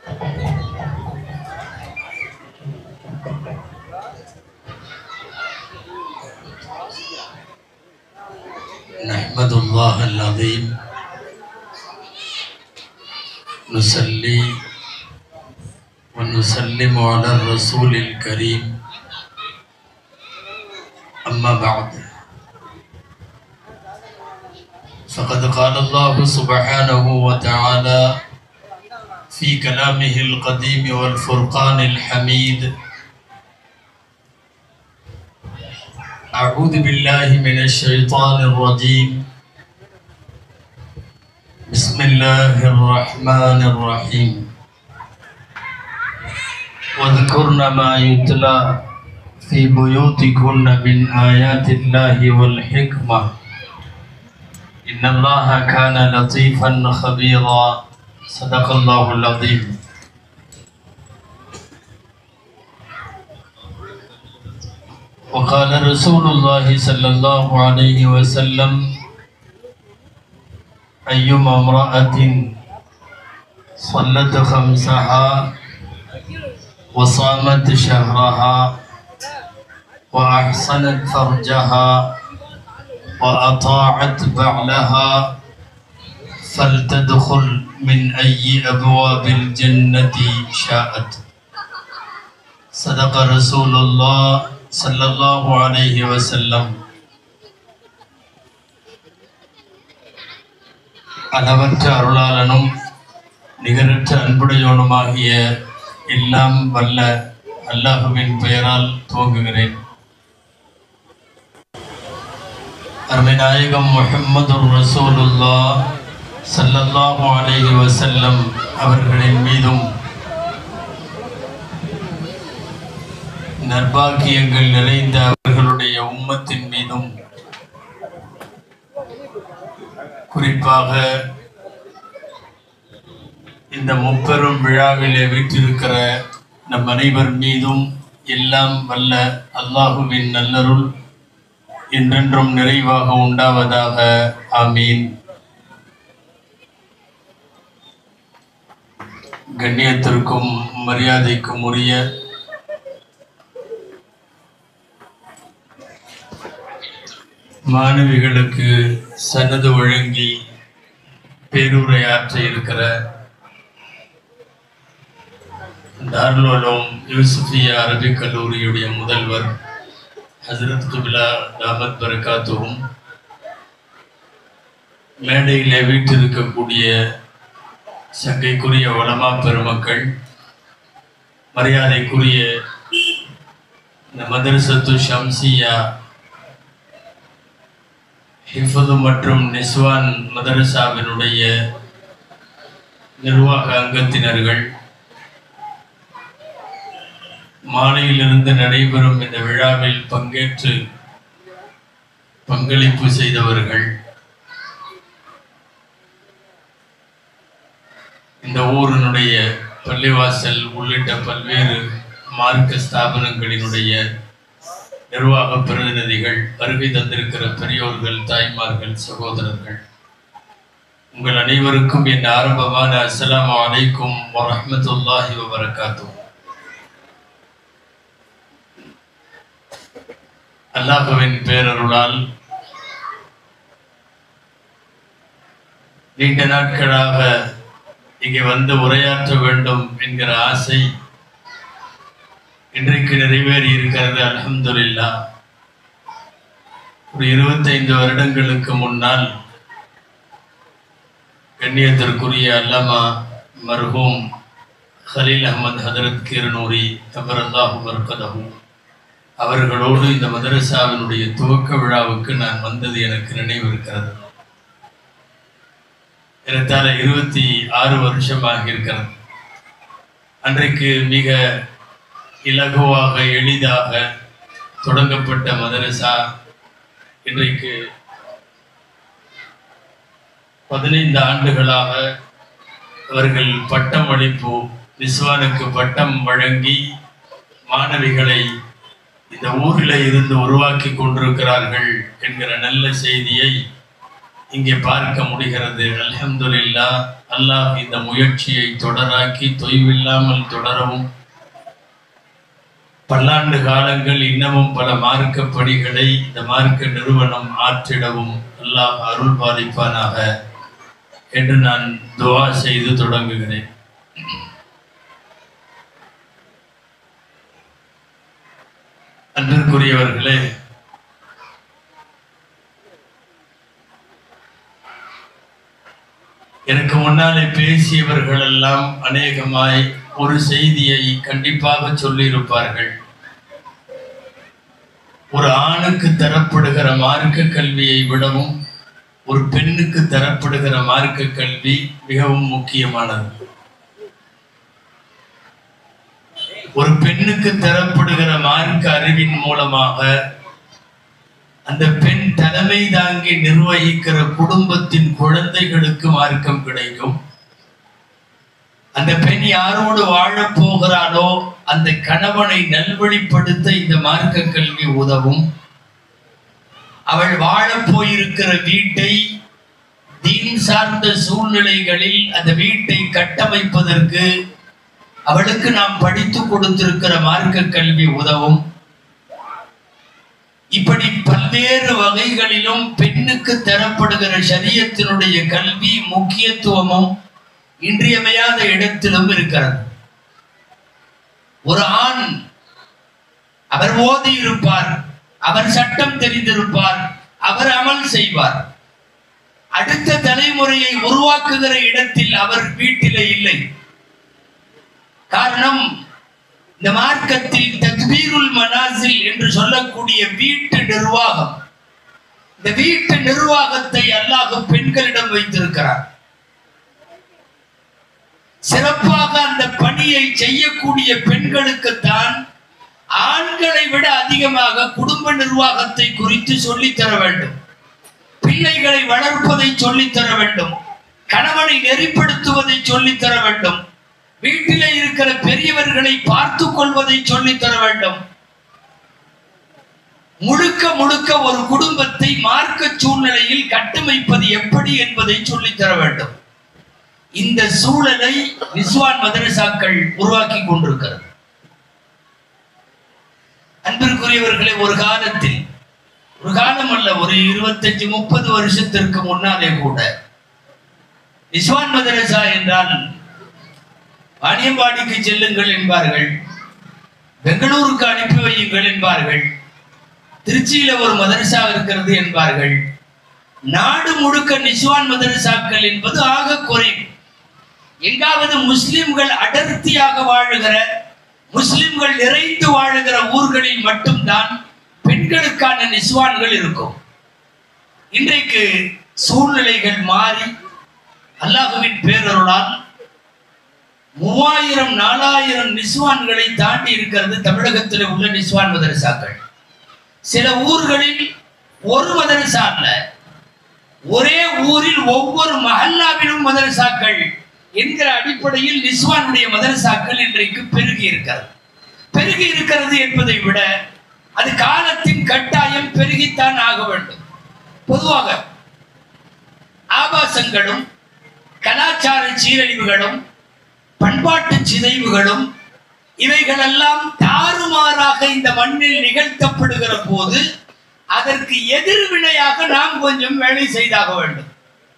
نحمد الله العظيم نصلي ونسلم على الرسول الكريم أما بعد فقد قال الله سبحانه وتعالى في كلامه القديم والفرقان الحميد أعوذ بالله من الشيطان الرجيم بسم الله الرحمن الرحيم واذكرن ما يتلى في بيوتكن من آيات الله والحكمة إن الله كان لطيفا خبيرا صدق الله العظيم وقال رسول الله صلى الله عليه وسلم أيما امرأة صلت خمسها وصامت شهرها وأحصنت فرجها وأطاعت بعلها فلتدخل من أي أبواب الجنة شاءت صدق رسول الله صلى الله عليه وسلم அளவற்ற அருளாளனும் நிகரற்ற அன்புடையோனுமாகிய எல்லாம் வல்ல அல்லாஹுவின் பெயரால் துவங்குகிறேன் அருமைநாயகம் முஹம்மது ரசூலுல்லா சல்லல்லாஹு அலைஹி வஸல்லம் அவர்களின் மீதும் நற்பாக்கியங்கள் நிறைந்த அவர்களுடைய உம்மத்தின் மீதும் குறிப்பாக இந்த முப்பெரும் விழாவிலே வீற்றிருக்கிற நம் அனைவர் மீதும் எல்லாம் வல்ல அல்லாஹுவின் நல்லருள் என்றென்றும் நிறைவாக உண்டாவதாக ஆமீன் கண்ணியத்திற்கும் மரியாதைக்கும் உரிய மாணவிகளுக்கு சன்னது வழங்கி பேருரையாற்ற இருக்கிற தார்லோலம் யூசுஃபியா அரபிக் கல்லூரியுடைய முதல்வர் ஹசரத் குபிலா தாமத் பரகாத்துவும் மேடையிலே வீற்றிருக்கக்கூடிய சங்கைக்குரிய வளமா பெருமக்கள் மரியாதைக்குரிய இந்த மதரசத்து ஷம்சியா ஹிஃபது மற்றும் நிஸ்வான் மதரசாவினுடைய நிர்வாக அங்கத்தினர்கள் மாலையிலிருந்து நடைபெறும் இந்த விழாவில் பங்கேற்று பங்களிப்பு செய்தவர்கள் இந்த ஊரினுடைய பள்ளிவாசல் உள்ளிட்ட பல்வேறு மார்க்க ஸ்தாபனங்களினுடைய நிர்வாக பிரதிநிதிகள் வருகை தந்திருக்கிற பெரியோர்கள் தாய்மார்கள் சகோதரர்கள் உங்கள் அனைவருக்கும் என் ஆரம்பமான அஸ்ஸலாமு அலைக்கும் வரஹ்மத்துல்லாஹி வபரகாத்துஹு அல்லாஹுவின் பேரருளால் நீண்ட நாட்களாக இங்கே வந்து உரையாற்ற வேண்டும் என்கிற ஆசை இன்றைக்கு நிறைவேறி இருக்கிறது அல்ஹம்துலில்லா ஒரு இருபத்தைந்து வருடங்களுக்கு முன்னால் கண்ணியத்திற்குரிய அல்லமா மர்ஹூம் ஹலீல் அஹமது ஹதரத் கிருநூரி கபர் அல்லாஹு மர்கதஹூ அவர்களோடு இந்த மதரசாவினுடைய துவக்க விழாவுக்கு நான் வந்தது எனக்கு நினைவு இருக்கிறது ஏறத்தாழ இருபத்தி ஆறு வருஷமாக இருக்கிறது அன்றைக்கு மிக இலகுவாக எளிதாக தொடங்கப்பட்ட மதரசா இன்றைக்கு பதினைந்து ஆண்டுகளாக அவர்கள் பட்டம் அளிப்பு நிஸ்வானுக்கு பட்டம் வழங்கி மாணவிகளை இந்த ஊரில் இருந்து உருவாக்கி கொண்டிருக்கிறார்கள் என்கிற நல்ல செய்தியை இங்கே பார்க்க முடிகிறது அல்ஹம்துலில்லா அல்லாஹ் இந்த முயற்சியை தொடராக்கி தொய்வில்லாமல் தொடரவும் பல்லாண்டு காலங்கள் இன்னமும் பல மார்க்க பணிகளை இந்த மார்க்க நிறுவனம் ஆற்றிடவும் அல்லாஹ் அருள் பாலிப்பானாக என்று நான் துவா செய்து தொடங்குகிறேன் அன்பிற்குரியவர்களே எனக்கு முன்னாலே பேசியவர்கள் எல்லாம் அநேகமாய் ஒரு செய்தியை கண்டிப்பாக சொல்லியிருப்பார்கள் ஒரு ஆணுக்கு தரப்படுகிற மார்க்க கல்வியை விடவும் ஒரு பெண்ணுக்கு தரப்படுகிற மார்க்க கல்வி மிகவும் முக்கியமானது ஒரு பெண்ணுக்கு தரப்படுகிற மார்க்க அறிவின் மூலமாக அந்த பெண் தலைமை தாங்கி நிர்வகிக்கிற குடும்பத்தின் குழந்தைகளுக்கு மார்க்கம் கிடைக்கும் அந்த பெண் யாரோடு வாழப் போகிறாளோ அந்த கணவனை நல்வழிப்படுத்த இந்த மார்க்க கல்வி உதவும் அவள் வாழப் போயிருக்கிற வீட்டை தீன் சார்ந்த சூழ்நிலைகளில் அந்த வீட்டை கட்டமைப்பதற்கு அவளுக்கு நாம் படித்து கொடுத்திருக்கிற மார்க்க கல்வி உதவும் இப்படி பல்வேறு வகைகளிலும் பெண்ணுக்கு தரப்படுகிற சரியத்தினுடைய கல்வி முக்கியத்துவமும் இன்றியமையாத இடத்திலும் இருக்கிறது ஒரு ஆண் அவர் ஓதி இருப்பார் அவர் சட்டம் தெரிந்திருப்பார் அவர் அமல் செய்வார் அடுத்த தலைமுறையை உருவாக்குகிற இடத்தில் அவர் வீட்டிலே இல்லை காரணம் இந்த மார்க்கத்தில் தக்பீருல் மனாசில் என்று சொல்லக்கூடிய வீட்டு நிர்வாகம் இந்த வீட்டு நிர்வாகத்தை அல்லாஹ் பெண்களிடம் வைத்திருக்கிறார் சிறப்பாக அந்த பணியை செய்யக்கூடிய பெண்களுக்குத்தான் ஆண்களை விட அதிகமாக குடும்ப நிர்வாகத்தை குறித்து சொல்லித் தர வேண்டும் பிள்ளைகளை வளர்ப்பதை சொல்லித் தர வேண்டும் கணவனை நெறிப்படுத்துவதை சொல்லித் தர வேண்டும் வீட்டிலே இருக்கிற பெரியவர்களை பார்த்து கொள்வதை சொல்லித் தர வேண்டும் முழுக்க முழுக்க ஒரு குடும்பத்தை மார்க்க சூழ்நிலையில் கட்டமைப்பது எப்படி என்பதை சொல்லித் தர வேண்டும் இந்த சூழலை நிஸ்வான் மதரசாக்கள் உருவாக்கி கொண்டிருக்கிறது அன்பிற்குரியவர்களை ஒரு காலத்தில் ஒரு காலம் அல்ல ஒரு இருபத்தஞ்சு முப்பது வருஷத்திற்கு முன்னாலே கூட நிஸ்வான் மதரசா என்றால் வாணியம்பாடிக்கு செல்லுங்கள் என்பார்கள் பெங்களூருக்கு அனுப்பி வையுங்கள் என்பார்கள் திருச்சியில ஒரு மதரசா இருக்கிறது என்பார்கள் நாடு முழுக்க நிஸ்வான் மதரசாக்கள் என்பது ஆக குறைவு எங்காவது முஸ்லிம்கள் அடர்த்தியாக வாழுகிற முஸ்லிம்கள் நிறைந்து வாழுகிற ஊர்களில் மட்டும்தான் பெண்களுக்கான நிஸ்வான்கள் இருக்கும் இன்றைக்கு சூழ்நிலைகள் மாறி அல்லாஹுவின் பேரருளால் மூவாயிரம் நாலாயிரம் நிஸ்வான்களை தாண்டி இருக்கிறது தமிழகத்தில் உள்ள நிஸ்வான் மதரசாக்கள் சில ஊர்களில் ஒரு மதரசா அல்ல ஒரே ஊரில் ஒவ்வொரு மஹல்லாவிலும் மதரசாக்கள் என்கிற அடிப்படையில் நிஸ்வானுடைய மதரசாக்கள் இன்றைக்கு பெருகி இருக்கிறது பெருகி இருக்கிறது என்பதை விட அது காலத்தின் கட்டாயம் பெருகித்தான் ஆக வேண்டும் பொதுவாக ஆபாசங்களும் கலாச்சார சீரழிவுகளும் பண்பாட்டு சிதைவுகளும் இவைகளெல்லாம் தாறுமாறாக இந்த மண்ணில் நிகழ்த்தப்படுகிற போது அதற்கு எதிர்வினையாக நாம் கொஞ்சம் வேலை செய்தாக வேண்டும்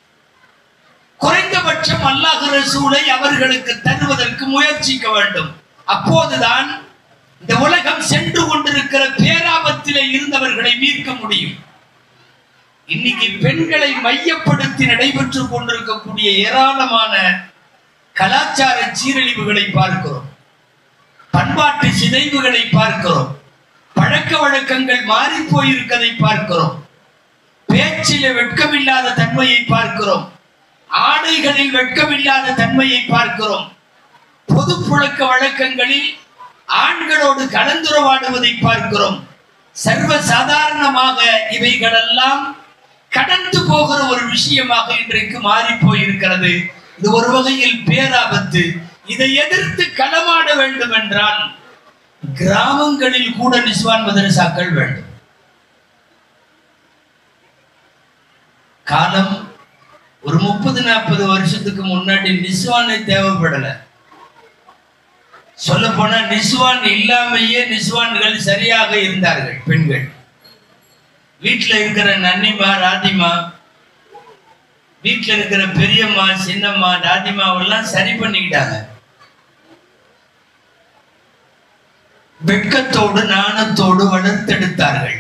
குறைந்தபட்சம் அல்லாஹ் ரசூலை அவர்களுக்கு தருவதற்கு முயற்சிக்க வேண்டும் அப்போதுதான் இந்த உலகம் சென்று கொண்டிருக்கிற பேராபத்திலே இருந்தவர்களை மீட்க முடியும் இன்னைக்கு பெண்களை மையப்படுத்தி நடைபெற்றுக் கொண்டிருக்கக்கூடிய ஏராளமான கலாச்சார சீரழிவுகளை பார்க்கிறோம் பண்பாட்டு சிதைவுகளை பார்க்கிறோம் பழக்க வழக்கங்கள் மாறி போயிருக்கதை பார்க்கிறோம் பேச்சில வெட்கமில்லாத தன்மையை பார்க்கிறோம் ஆடைகளில் வெட்கமில்லாத தன்மையை பார்க்கிறோம் பொது புழக்க வழக்கங்களில் ஆண்களோடு கலந்துரவாடுவதை பார்க்கிறோம் சர்வ சாதாரணமாக இவைகளெல்லாம் கடந்து போகிற ஒரு விஷயமாக இன்றைக்கு மாறி போயிருக்கிறது இது ஒரு வகையில் பேராபத்து இதை எதிர்த்து களமாட வேண்டும் என்றால் கிராமங்களில் கூட நிஸ்வான் மதரசாக்கள் வேண்டும் காலம் ஒரு முப்பது நாற்பது வருஷத்துக்கு முன்னாடி நிஸ்வானே தேவைப்படலை சொல்ல போனா நிஸ்வான் இல்லாமையே நிஸ்வான்கள் சரியாக இருந்தார்கள் பெண்கள் வீட்டுல இருக்கிற நன்னிமா ராதிமா வீட்டுல இருக்கிற பெரியம்மா சின்னம்மா ராதிமாவெல்லாம் சரி பண்ணிக்கிட்டாங்க வெட்கத்தோடு நாணத்தோடு வளர்த்தெடுத்தார்கள்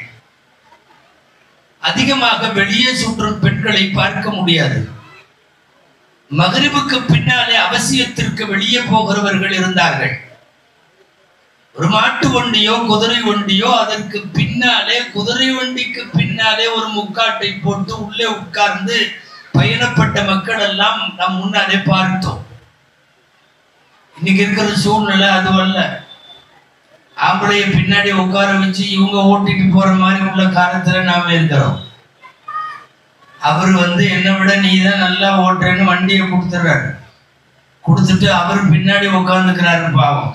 அதிகமாக வெளியே சுற்றும் பெண்களை பார்க்க முடியாது மகரிபுக்கு பின்னாலே அவசியத்திற்கு வெளியே போகிறவர்கள் இருந்தார்கள் ஒரு மாட்டு வண்டியோ குதிரை வண்டியோ அதற்கு பின்னாலே குதிரை வண்டிக்கு பின்னாலே ஒரு முக்காட்டை போட்டு உள்ளே உட்கார்ந்து பயணப்பட்ட மக்கள் எல்லாம் நம் முன்னாலே பார்த்தோம் இன்னைக்கு இருக்கிற சூழ்நிலை அதுவல்ல ஆம்பளைய பின்னாடி உட்கார வச்சு இவங்க ஓட்டிட்டு போற மாதிரி உள்ள காலத்துல நாம இருக்கிறோம் அவர் வந்து என்னை விட நீ தான் நல்லா ஓட்டுறேன்னு வண்டியை கொடுத்துட்றாரு கொடுத்துட்டு அவர் பின்னாடி உட்காந்துக்கிறாரு பாவம்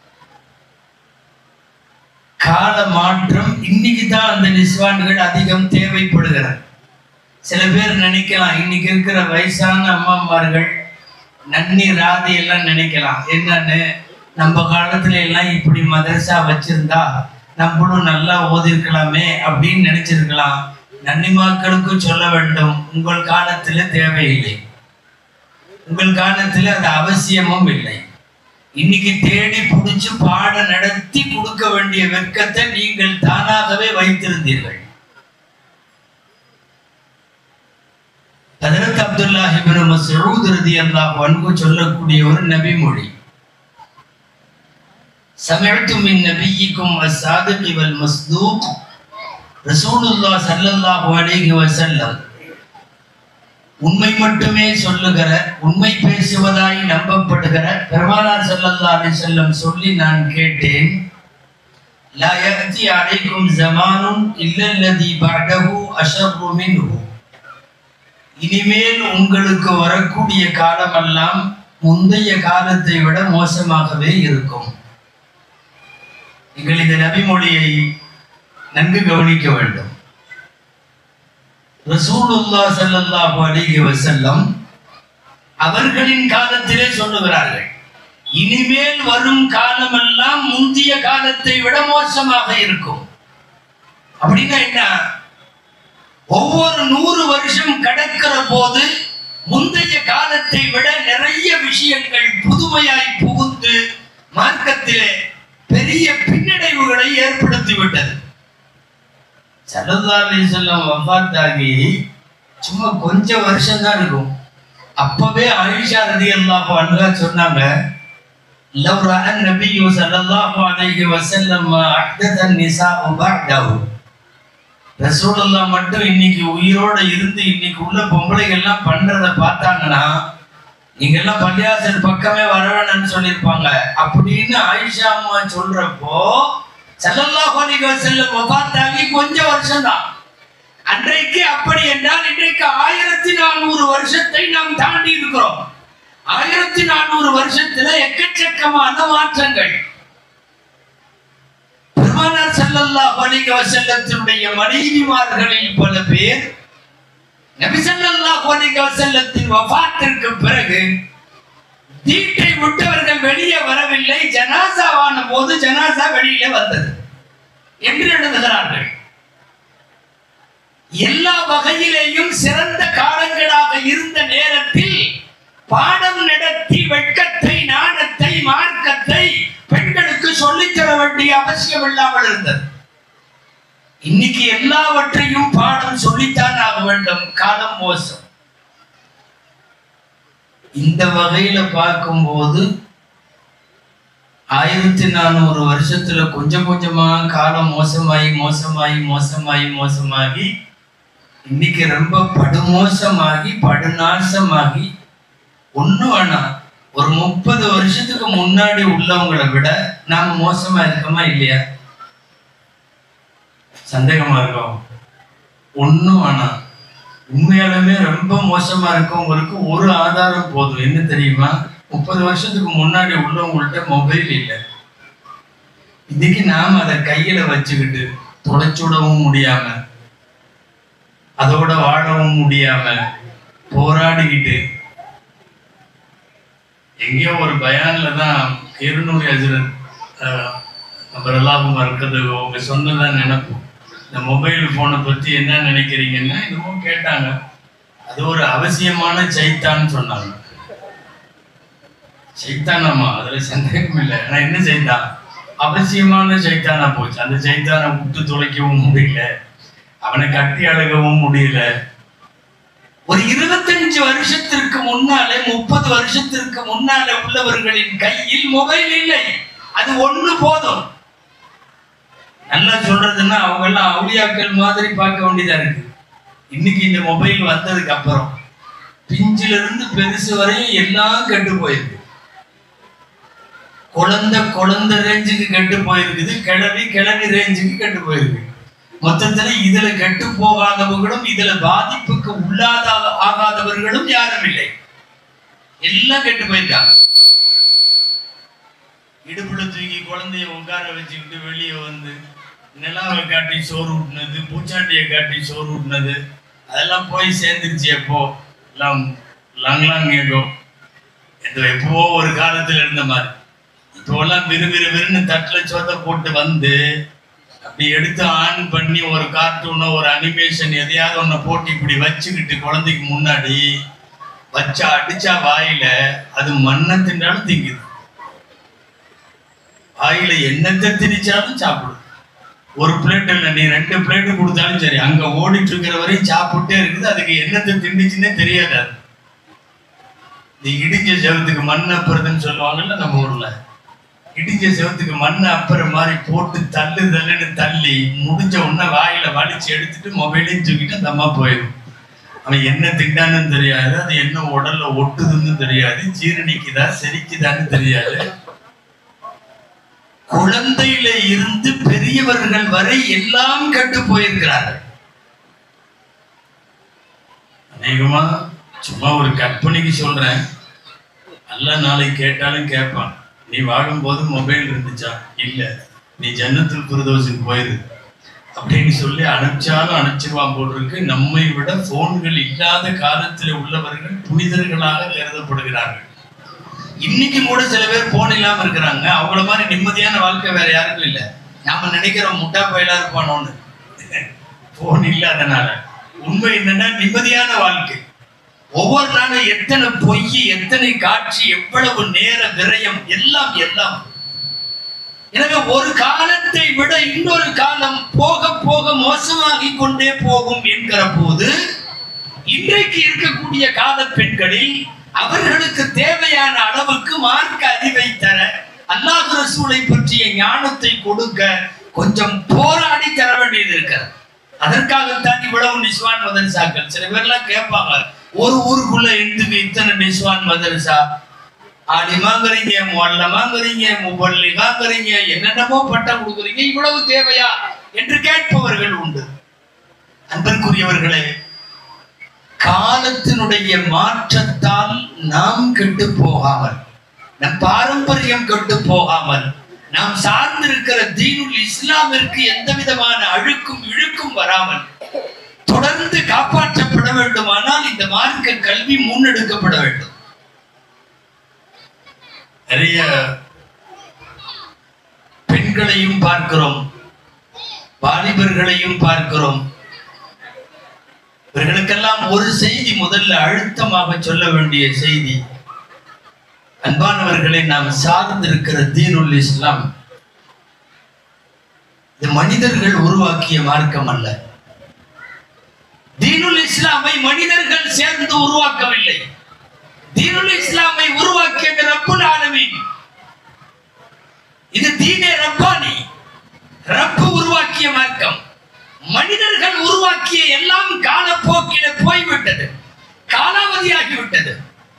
கால மாற்றம் இன்னைக்கு தான் அந்த நிஸ்வான்கள் அதிகம் தேவைப்படுகிறது சில பேர் நினைக்கலாம் இன்னைக்கு இருக்கிற வயசான அம்மாமார்கள் நன்னி ராதி எல்லாம் நினைக்கலாம் என்னன்னு நம்ம காலத்துல எல்லாம் இப்படி மதரசா வச்சிருந்தா நம்மளும் நல்லா ஓதிருக்கலாமே அப்படின்னு நினைச்சிருக்கலாம் நன்னிமாக்களுக்கு சொல்ல வேண்டும் உங்கள் காலத்துல தேவையில்லை உங்கள் காலத்துல அது அவசியமும் இல்லை இன்னைக்கு தேடி பிடிச்சு பாட நடத்தி கொடுக்க வேண்டிய வெட்கத்தை நீங்கள் தானாகவே வைத்திருந்தீர்கள் ஹதரத் அப்துல்லாஹி இப்னு மஸ்ஊத் ரலியல்லாஹு அன்ஹு சொல்லக்கூடிய ஒரு நபி மொழி சமஅத்து மின் நபியிக்கும் அஸ்-சாதிக் வல் மஸ்தூக் ரசூலுல்லாஹ் ஸல்லல்லாஹு அலைஹி வஸல்லம் உண்மை மட்டுமே சொல்லுகிற உண்மை பேசுவதாய் நம்பப்படுகிற பெருமானார் ஸல்லல்லாஹு அலைஹி வஸல்லம் சொல்லி நான் கேட்டேன் லா யஅதி அலைக்கும் ஜமானுன் இல்லல்லதி பஅதஹு அஷர்ரு மின்ஹு இனிமேல் உங்களுக்கு வரக்கூடிய காலமெல்லாம் முந்தைய காலத்தை விட மோசமாகவே இருக்கும் நீங்கள் இந்த நபிமொழியை நன்கு கவனிக்க வேண்டும் ரசூலுல்லா ஸல்லல்லாஹு அலைஹி வஸல்லம் அவர்களின் காலத்திலே சொல்லுகிறார்கள் இனிமேல் வரும் காலமெல்லாம் முந்தைய காலத்தை விட மோசமாக இருக்கும் அப்படின்னா என்ன ஒவ்வொரு நூறு வருஷம் கடக்கிற போது முந்தைய காலத்தை விட நிறைய விஷயங்கள் புதுமையாய் புகுந்து மார்க்கத்திலே பெரிய பின்னடைவுகளை ஏற்படுத்தி விட்டது சல்லல்லாஹு அலைஹி வஸல்லம் வஃபாத்தாகி சும்மா கொஞ்சம் வருஷம் தான் இருக்கும் அப்பவே ஆயிஷா ரலியல்லாஹு அன்ஹா சொன்னாங்க லவ் ரஅ நபியு ஸல்லல்லாஹு அலைஹி வஸல்லம் அஹ்தத நிசாஉ பஅதஹு ரசூலுல்லாஹ் மட்டும் இன்னைக்கு உயிரோட இருந்து இன்னைக்கு உள்ள பொம்பளைகள் எல்லாம் பண்றத பார்த்தாங்கன்னா நீங்க எல்லாம் பள்ளியாசல் பக்கமே வர வேணாம்னு சொல்லியிருப்பாங்க அப்படின்னு ஆயிஷா அம்மா சொல்றப்போ ஸல்லல்லாஹு அலைஹி வஸல்லம் வஃபாத்தாகி கொஞ்சம் வருஷம்தான் அன்றைக்கு அப்படி என்றால் இன்றைக்கு ஆயிரத்தி நானூறு வருஷத்தை நாம் தாண்டி இருக்கிறோம் ஆயிரத்தி நானூறு வருஷத்துல எக்கச்சக்கமான மாற்றங்கள் பெருமானார் ஸல்லல்லாஹு அலைஹி வஸல்லத்தினுடைய மனைவிமார்களில் பல பேர் நபி ஸல்லல்லாஹு அலைஹி வஸல்லத்தின் வஃபாத்திற்கு பிறகு வீட்டை விட்டவர்கள் வெளியே வரவில்லை ஜனாசாவான போது ஜனாசா வெளியிலே வந்தது என்று எழுதுகிறார்கள் எல்லா வகையிலேயும் சிறந்த காலங்களாக இருந்த நேரத்தில் பாடம் நடத்தி வெட்கத்தை நாணத்தை மார்க்கத்தை பெண்களுக்கு சொல்லித் தர வேண்டிய அவசியம் இல்லாமல் இருந்தது இன்னைக்கு எல்லாவற்றையும் பாடம் சொல்லித்தான் ஆக வேண்டும் காலம் மோசம் இந்த வகையில பார்க்கும்போது ஆயிரத்தி நானூறு வருஷத்துல கொஞ்சம் கொஞ்சமா காலம் மோசமாயி மோசமாயி மோசமாயி மோசமாகி இன்னைக்கு ரொம்ப படுமோசமாகி படுநாசமாகி ஒண்ணும் வேணாம் ஒரு முப்பது வருஷத்துக்கு முன்னாடி உள்ளவங்களை விட நாம மோசமா இருக்கோமா இல்லையா சந்தேகமா இருக்கோம் ஒண்ணும் வேணாம் உண்மையாலுமே ரொம்ப மோசமா இருக்கவங்களுக்கு ஒரு ஆதாரம் போதும் என்ன தெரியுமா முப்பது வருஷத்துக்கு முன்னாடி உள்ளவங்கள்ட்ட மொபைல் இல்லை இன்னைக்கு நாம அதை கையில வச்சுக்கிட்டு தொலைச்சுடவும் முடியாம அதோட வாழவும் முடியாம போராடிக்கிட்டு எங்கேயோ ஒரு பயான்ல தான் இருநூறு ஹஜரத் நம்ம எல்லாரும் இருக்கிறது அவங்க சொன்னதான் நினைப்பு இந்த மொபைல் போனை பத்தி என்ன நினைக்கிறீங்கன்னா என்னமோ கேட்டாங்க அது ஒரு அவசியமான சைத்தான்னு சொன்னாங்க சைத்தானம்மா அதுல சந்தேகம் இல்லை ஆனா என்ன சைத்தான் அவசியமான சைத்தானா போச்சு அந்த சைத்தானை விட்டு துளைக்கவும் முடியல அவனை கட்டி அழகவும் முடியல ஒரு இருபத்தஞ்சு வருஷத்திற்கு முன்னாலே முப்பது வருஷத்திற்கு முன்னாலே உள்ளவர்களின் கையில் மொபைல் இல்லை அது ஒண்ணு போதும் நல்லா சொல்றதுன்னா அவங்க எல்லாம் அவுளியாக்கள் மாதிரி பார்க்க வேண்டியதா இருக்கு இன்னைக்கு இந்த மொபைல் வந்ததுக்கு அப்புறம் பிஞ்சில இருந்து பெருசு வரையும் எல்லாம் கெட்டு போயிருக்கு குழந்தை குழந்தை ரேஞ்சுக்கு கெட்டு போயிருக்குது கிழவி கிழவி ரேஞ்சுக்கு கெட்டு போயிருக்கு மொத்தத்துல இதுல கெட்டு போகாதவர்களும் இதுல பாதிப்புக்கு உள்ளாத ஆகாதவர்களும் யாரும் இல்லை எல்லாம் கெட்டு போயிருக்காங்க இடுப்புல தூக்கி குழந்தைய உட்கார வச்சுக்கிட்டு வெளியே வந்து நிலாவை காட்டி சோறு ஊட்டினது பூச்சாண்டியை காட்டி சோறு ஊட்டினது அதெல்லாம் போய் சேர்ந்துருச்சு எப்போ எல்லாம் லாங் லாங் ஏகோ இது எப்போ ஒரு காலத்துல இருந்த மாதிரி இப்போலாம் விறு விறு விறுன்னு தட்டுல சோத்தை போட்டு வந்து அப்படி எடுத்து ஆன் பண்ணி ஒரு கார்ட்டூனோ ஒரு அனிமேஷன் எதையாவது ஒன்றை போட்டு இப்படி வச்சுக்கிட்டு குழந்தைக்கு முன்னாடி வச்சா அடிச்சா வாயில அது மண்ணை தின்றாலும் திங்குது வாயில என்னத்தை திணிச்சாலும் சாப்பிடும் ஒரு பிளேட் இல்லை நீ ரெண்டு பிளேட் கொடுத்தாலும் சரி அங்க ஓடிட்டு இருக்கிற வரையும் சாப்பிட்டே இருக்குது அதுக்கு என்னத்தை திண்டுச்சுன்னே தெரியாது அது நீ இடிஞ்ச செவத்துக்கு மண் அப்புறதுன்னு சொல்லுவாங்கல்ல நம்ம ஊர்ல இடிஞ்ச செவத்துக்கு மண் அப்புற மாதிரி போட்டு தள்ளு தள்ளுன்னு தள்ளி முடிஞ்ச உடனே வாயில வலிச்சு எடுத்துட்டு மொபைலையும் தூக்கிட்டு அந்த அம்மா போயிடும் அவன் என்ன திண்டான்னு தெரியாது அது என்ன உடல்ல ஒட்டுதுன்னு தெரியாது ஜீரணிக்குதா செரிக்குதான்னு தெரியாது குழந்தையில இருந்து பெரியவர்கள் வரை எல்லாம் கெட்டு போயிருக்கிறார்கள் அநேகமா சும்மா ஒரு கற்பனைக்கு சொல்றேன் நல்ல நாளைக்கு கேட்டாலும் கேட்பான் நீ வாழும்போது மொபைல் இருந்துச்சா இல்ல நீ ஜன்னத்துல் குருதோசுக்கு போயிரு அப்படின்னு சொல்லி அனுப்பிச்சாலும் அனுப்பிச்சிருவான் போட்டிருக்கு நம்மை விட போன்கள் இல்லாத காலத்தில் உள்ளவர்கள் புனிதர்களாக கருதப்படுகிறார்கள் இன்னைக்கு கூட சில பேர் போன் இல்லாம இருக்கிறாங்க அவங்கள மாதிரி நிம்மதியான வாழ்க்கை வேற யாருக்கும் இல்லை நாம நினைக்கிறோம் முட்டா பயிலா இருப்பானோன்னு போன் இல்லாதனால உண்மை என்னன்னா நிம்மதியான வாழ்க்கை ஒவ்வொரு நாளும் எத்தனை பொய் எத்தனை காட்சி எவ்வளவு நேர விரயம் எல்லாம் எல்லாம் எனவே ஒரு காலத்தை விட இன்னொரு காலம் போக போக மோசமாகி கொண்டே போகும் என்கிற போது இன்றைக்கு இருக்கக்கூடிய கால பெண்களில் அவர்களுக்கு தேவையான அளவுக்கு மார்க்க அறிவை தர அல்லாஹ் ரசூலை பற்றிய ஞானத்தை கொடுக்க கொஞ்சம் போராடி தர வேண்டியது இருக்கிறது அதற்காகத்தான் இவ்வளவு நிஸ்வான் மதரசாக்கள் சில பேர்லாம் கேட்பாங்க ஒரு ஊருக்குள்ள எதுக்கு இத்தனை நிஸ்வான் மதரசா ஆலிமாங்கிறீங்க மொல்லமாங்கிறீங்க முபல்லிகாங்கிறீங்க என்னென்னமோ பட்டம் கொடுக்குறீங்க இவ்வளவு தேவையா என்று கேட்பவர்கள் உண்டு அன்பிற்குரியவர்களே காலத்தினுடைய மாற்றத்தால் நாம் கெட்டு போகாமல் நம் பாரம்பரியம் கெட்டு போகாமல் நாம் சார்ந்திருக்கிற தீனுல் இஸ்லாமிற்கு எந்த விதமான அழுக்கும் இழுக்கும் வராமல் தொடர்ந்து காப்பாற்றப்பட வேண்டுமானால் இந்த மார்க்க கல்வி முன்னெடுக்கப்பட வேண்டும் நிறைய பெண்களையும் பார்க்கிறோம் வாலிபர்களையும் பார்க்கிறோம் இவர்களுக்கெல்லாம் ஒரு செய்தி முதல்ல அழுத்தமாக சொல்ல வேண்டிய செய்தி அன்பானவர்களை நாம் சார்ந்திருக்கிற தீனுல் இஸ்லாம் இது மனிதர்கள் உருவாக்கிய மார்க்கம் அல்ல தீனுல் இஸ்லாமை மனிதர்கள் சேர்ந்து உருவாக்கவில்லை தீனுல் இஸ்லாமை உருவாக்கியது ரப்புல் ஆலமீன் இது தீனே ரப்பானி ரப்பு உருவாக்கிய மார்க்கம் மனிதர்கள் உருவாக்கிய எல்லாம் காலப்போக்கில போய்விட்டது காலாவதியாகிவிட்டது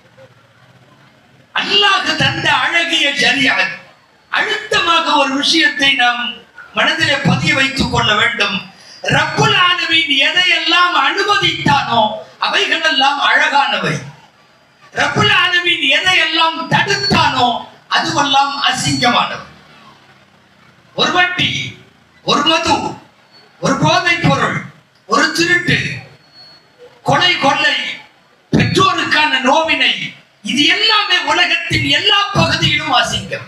அல்லாஹ் தந்த அழகிய சரியாக அழுத்தமாக ஒரு விஷயத்தை நாம் மனதிலே பதிய வைத்துக் கொள்ள வேண்டும் ரப்புல் ஆலமீன் எதையெல்லாம் அனுமதித்தானோ அவைகள் எல்லாம் அழகானவை ரப்புல் ஆலமீன் எதையெல்லாம் தடுத்தானோ அதுவெல்லாம் அசிங்கமானவை ஒரு வட்டி ஒரு மது ஒரு போதைப் பொருள் ஒரு திருட்டு கொலை கொள்ளை பெற்றோருக்கான நோவினை இது எல்லாமே உலகத்தின் எல்லா பகுதியிலும் அசிங்கம்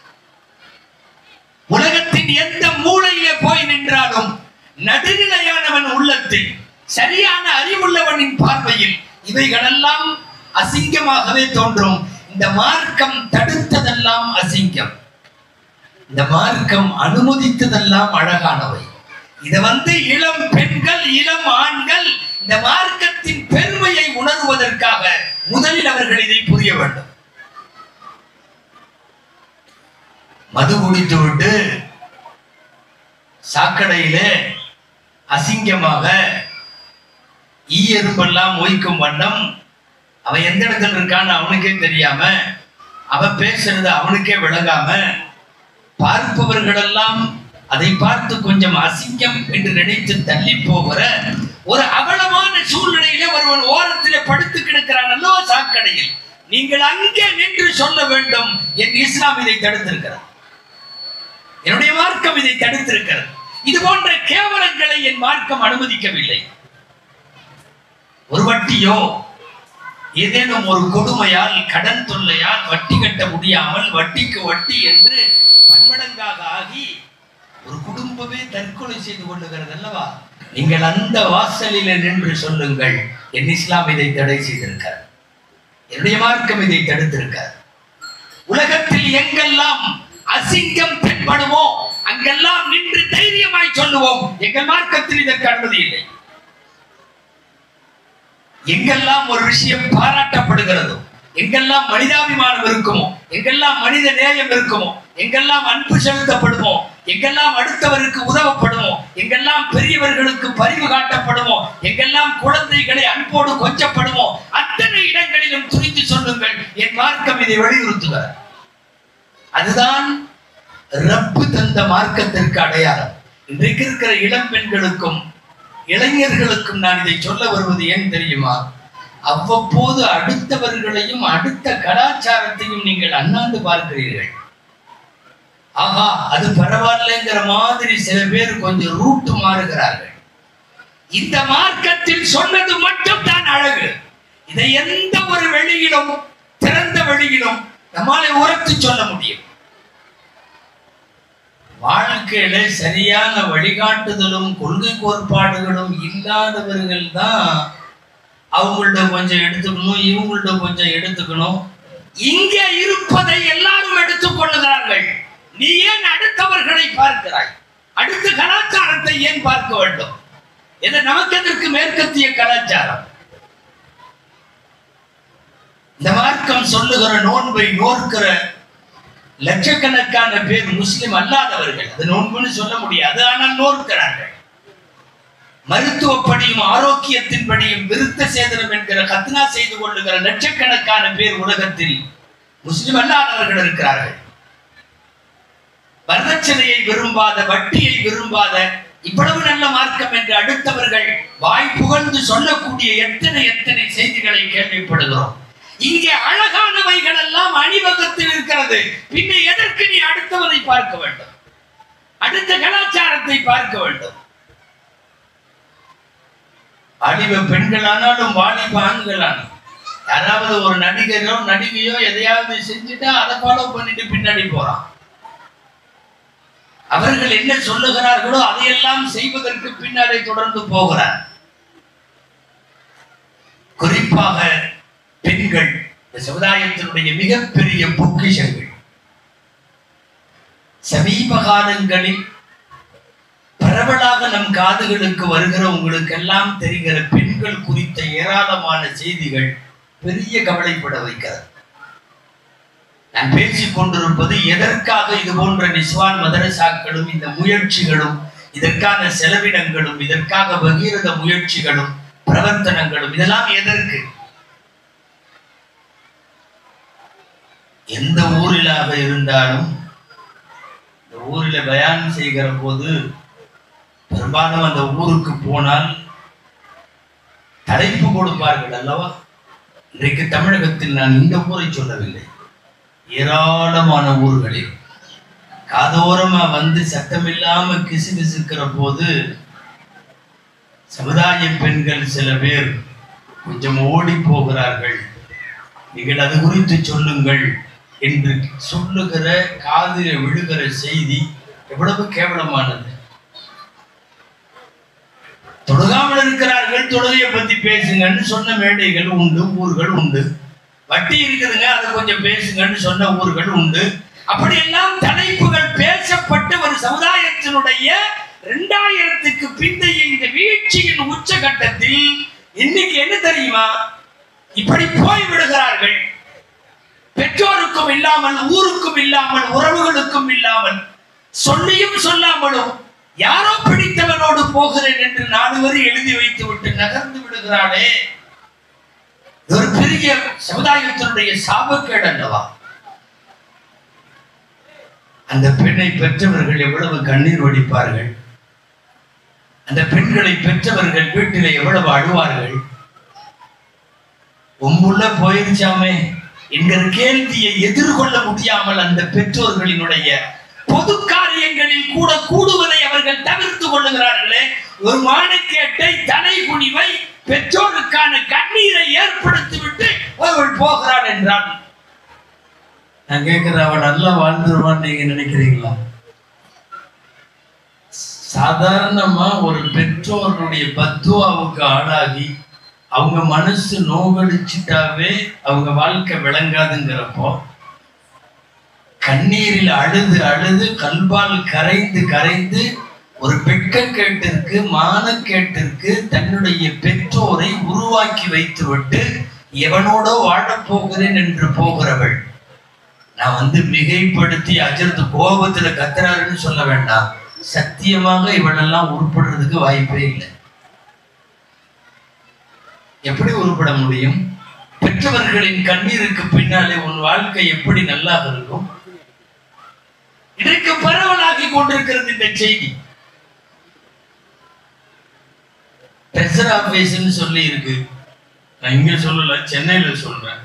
உலகத்தின் எந்த மூலையிலே போய் நின்றாலும் நடுநிலையானவன் உள்ளத்தில் சரியான அறிவுள்ளவனின் பார்வையில் இவைகளெல்லாம் அசிங்கமாகவே தோன்றும் இந்த மார்க்கம் தடுத்ததெல்லாம் அசிங்கம் இந்த மார்க்கம் அனுமதித்ததெல்லாம் அழகானவை இத வந்து இளம் பெண்கள் இளம் ஆண்கள் இந்த மார்க்கத்தின் பெருமையை உணர்வதற்காக முதலில் அவர்கள் இதை புரிய வேண்டும் மது குடித்து விட்டு சாக்கடையிலே அசிங்கமாக ஈ எறும்பெல்லாம் மொய்க்கும் வண்ணம் அவன் எந்த இடத்துல இருக்கான்னு அவனுக்கே தெரியாம அவன் பேசுறது அவனுக்கே விளங்காம பார்ப்பவர்களெல்லாம் அதை பார்த்து கொஞ்சம் அசிங்கம் என்று நினைத்து தள்ளி போகிற ஒரு அவலமான சூழ்நிலையிலே ஒருவன் ஓரத்திலே படுத்து கிடக்கிறான் அல்லவா சாக்கடையில் நீங்கள் அங்கே நின்று சொல்ல வேண்டும் என் இஸ்லாம் இதை தடுத்திருக்கிறது என்னுடைய மார்க்கம் இதை தடுத்திருக்கிறது இது போன்ற கேவலங்களை என் மார்க்கம் அனுமதிக்கவில்லை ஒரு வட்டியோ ஏதேனும் ஒரு கொடுமையால் கடன் தொல்லையால் வட்டி கட்ட முடியாமல் வட்டிக்கு வட்டி என்று பன்மடங்காக ஆகி ஒரு குடும்பமே தற்கொலை செய்து கொள்ளுகிறது அல்லவா நீங்கள் அந்த வாசலில் நின்று சொல்லுங்கள் என் இஸ்லாம் இதை தடை செய்திருக்கிறார் என்னுடைய மார்க்கம் இதை தடுத்திருக்கிறார் உலகத்தில் எங்கெல்லாம் அசிங்கம் தென்படுமோ அங்கெல்லாம் நின்று தைரியமாய் சொல்லுவோம் எங்கள் மார்க்கத்தில் இதற்கு அனுமதி இல்லை எங்கெல்லாம் ஒரு விஷயம் பாராட்டப்படுகிறதோ எங்கெல்லாம் மனிதாபிமானம் இருக்குமோ எங்கெல்லாம் மனித நேயம் இருக்குமோ எங்கெல்லாம் அன்பு செலுத்தப்படுமோ எங்கெல்லாம் அடுத்தவருக்கு உதவப்படுமோ எங்கெல்லாம் பெரியவர்களுக்கு பரிவு காட்டப்படுமோ எங்கெல்லாம் குழந்தைகளை அன்போடு கொஞ்சப்படுமோ அத்தனை இடங்களிலும் துணித்து சொல்லுங்கள் என் மார்க்கம் இதை வலியுறுத்துகிறார் அதுதான் ரப்பு தந்த மார்க்கத்திற்கு அடையாளம் இன்றைக்கு இருக்கிற இளம் பெண்களுக்கும் இளைஞர்களுக்கும் நான் இதை சொல்ல வருவது ஏன் தெரியுமா அவ்வப்போது அடுத்தவர்களையும் அடுத்த கலாச்சாரத்தையும் நீங்கள் அண்ணாந்து பார்க்கிறீர்கள் ஆஹா அது பரவாயில்லைங்கிற மாதிரி சில பேர் கொஞ்சம் ரூட்டு மாறுகிறார்கள் இந்த மார்க்கத்தில் சொன்னது மட்டும் தான் அழகு இதை எந்த ஒரு வெளியிலும் திறந்த வெளியிலும் நம்மாலே உரத்து சொல்ல முடியும் வாழ்க்கையில சரியான வழிகாட்டுதலும் கொள்கை கோட்பாடுகளும் இல்லாதவர்கள் தான் அவங்கள்ட்ட கொஞ்சம் எடுத்துக்கணும் இவங்கள்ட்ட கொஞ்சம் எடுத்துக்கணும் இங்கே இருப்பதை எல்லாரும் எடுத்துக் கொள்ளுகிறார்கள் நீ ஏன் அடுத்தவர்களை பார்க்கிறாய் அடுத்த கலாச்சாரத்தை ஏன் பார்க்க வேண்டும் இது நமக்கு எதற்கு மேற்கத்திய கலாச்சாரம் இந்த மார்க்கம் சொல்லுகிற நோன்பை நோக்கிற லட்சக்கணக்கான பேர் முஸ்லிம் அல்லாதவர்கள் அது நோன்புன்னு சொல்ல முடியாது ஆனால் நோக்கிறார்கள் மருத்துவப்படியும் ஆரோக்கியத்தின்படியும் விருத்த சேதனம் என்கிற கத்னா செய்து கொள்ளுகிற லட்சக்கணக்கான பேர் உலகத்தில் முஸ்லிம் அல்லாதவர்கள் இருக்கிறார்கள் வரதட்சணையை விரும்பாத வட்டியை விரும்பாத இவ்வளவு நல்ல மார்க்கம் என்று அடுத்தவர்கள் வாய் புகழ்ந்து சொல்லக்கூடிய எத்தனை எத்தனை செய்திகளை கேள்விப்படுகிறோம் இங்கே அழகானவைகள் எல்லாம் அணிவகத்தில் இருக்கிறது பின்ன எதற்கு நீ அடுத்தவனை பார்க்க வேண்டும் அடுத்த கலாச்சாரத்தை பார்க்க வேண்டும் வாலிப பெண்களானாலும் வாலிப ஆண்களானாலும் யாராவது ஒரு நடிகரோ நடிகையோ எதையாவது செஞ்சுட்டா அதை ஃபாலோ பண்ணிட்டு பின்னாடி போறான் அவர்கள் என்ன சொல்லுகிறார்களோ அதையெல்லாம் செய்வதற்கு பின்னாலே தொடர்ந்து போகிறார் குறிப்பாக பெண்கள் இந்த சமுதாயத்தினுடைய மிகப்பெரிய பொக்கிஷங்கள் சமீப காலங்களில் பரவலாக நம் காதுகளுக்கு வருகிற உங்களுக்கெல்லாம் தெரிகிற பெண்கள் குறித்த ஏராளமான செய்திகள் பெரிய கவலைப்பட வைக்கிறது நான் பேசிக் கொண்டிருப்பது எதற்காக இது போன்ற நிஸ்வான் மதரசாக்களும் இந்த முயற்சிகளும் இதற்கான செலவினங்களும் இதற்காக பகீரத முயற்சிகளும் பிரவர்த்தனங்களும் இதெல்லாம் எதற்கு எந்த ஊரிலாக இருந்தாலும் இந்த ஊரில் பயான் செய்கிற போது பெரும்பாலும் அந்த ஊருக்கு போனால் தலைப்பு கொடுப்பார்கள் அல்லவா இன்றைக்கு தமிழகத்தில் நான் இந்த ஊரை சொல்லவில்லை ஏராளமான ஊர்களில் காதோரமா வந்து சத்தமில்லாம கிசுகிசுக்கிற போது சமுதாய பெண்கள் சில பேர் கொஞ்சம் ஓடி போகிறார்கள் நீங்கள் அது குறித்து சொல்லுங்கள் என்று சொல்லுகிற காதில் விழுகிற செய்தி எவ்வளவு கேவலமானது தொழுகாமல் இருக்கிறார்கள் தொழுகையை பத்தி பேசுங்கன்னு சொன்ன மேடைகள் உண்டு ஊர்கள் உண்டு வட்டி இருக்குதுங்க அதை கொஞ்சம் பேசுங்கன்னு சொன்ன ஊர்கள் உண்டு அப்படியெல்லாம் தலைப்புகள் பேசப்பட்ட ஒரு சமுதாயத்தினுடைய இரண்டாயிரத்துக்கு பிந்தைய இந்த வீழ்ச்சியின் உச்சகட்டத்தில் இன்னைக்கு என்ன தெரியுமா இப்படி போய் விடுகிறார்கள் பெற்றோருக்கும் இல்லாமல் ஊருக்கும் இல்லாமல் உறவுகளுக்கும் இல்லாமல் சொல்லியும் சொல்லாமலும் யாரோ பிடித்தவனோடு போகிறேன் என்று நாலு வரி எழுதி வைத்து விட்டு நகர்ந்து விடுகிறானே இது ஒரு பெரிய சமுதாயத்தினுடைய சாபக்கேடு அல்லவா அந்த பெண்ணை பெற்றவர்கள் எவ்வளவு கண்ணீர் வடிப்பார்கள் அந்த பெண்களை பெற்றவர்கள் வீட்டிலே எவ்வளவு அழுவார்கள் உம்புள்ள போயிருச்சாமே என்கிற கேள்வியை எதிர்கொள்ள முடியாமல் அந்த பெற்றோர்களினுடைய பொது காரியங்களில் கூட கூடுவதை அவர்கள் தவிர்த்து கொள்ளுகிறார்களே ஒரு மானக்கேட்டை தலை குனிவை பெற்றோருக்கான கண்ணீரை ஏற்படுத்திவிட்டு அவர்கள் போகிறாள் என்றால் நான் கேட்கிற அவன் நல்லா வாழ்ந்துருவான்னு நீங்க நினைக்கிறீங்களா சாதாரணமா ஒரு பெற்றோருடைய பத்துவாவுக்கு ஆளாகி அவங்க மனசு நோகடிச்சிட்டாவே அவங்க வாழ்க்கை விளங்காதுங்கிறப்போ கண்ணீரில் அழுது அழுது கல்பால் கரைந்து கரைந்து ஒரு வெட்கக்கேட்டிற்கு மானக்கேட்டிற்கு தன்னுடைய பெற்றோரை உருவாக்கி வைத்துவிட்டு எவனோடோ வாழப் போகிறேன் என்று போகிறவள் நான் வந்து மிகைப்படுத்தி அஜர்த்து கோபத்துல கத்துறாருன்னு சொல்ல வேண்டாம் சத்தியமாக இவளெல்லாம் உருப்படுறதுக்கு வாய்ப்பே இல்லை எப்படி உருப்பட முடியும் பெற்றவர்களின் கண்ணீருக்கு பின்னாலே உன் வாழ்க்கை எப்படி நல்லா இருக்கும் இன்றைக்கு பரவலாகி கொண்டிருக்கிறது இந்த செய்தி ட்ரெஷர் ஆபீஸ்னு சொல்லி இருக்கு நான் இங்க சொல்லல சென்னையில சொல்றேன்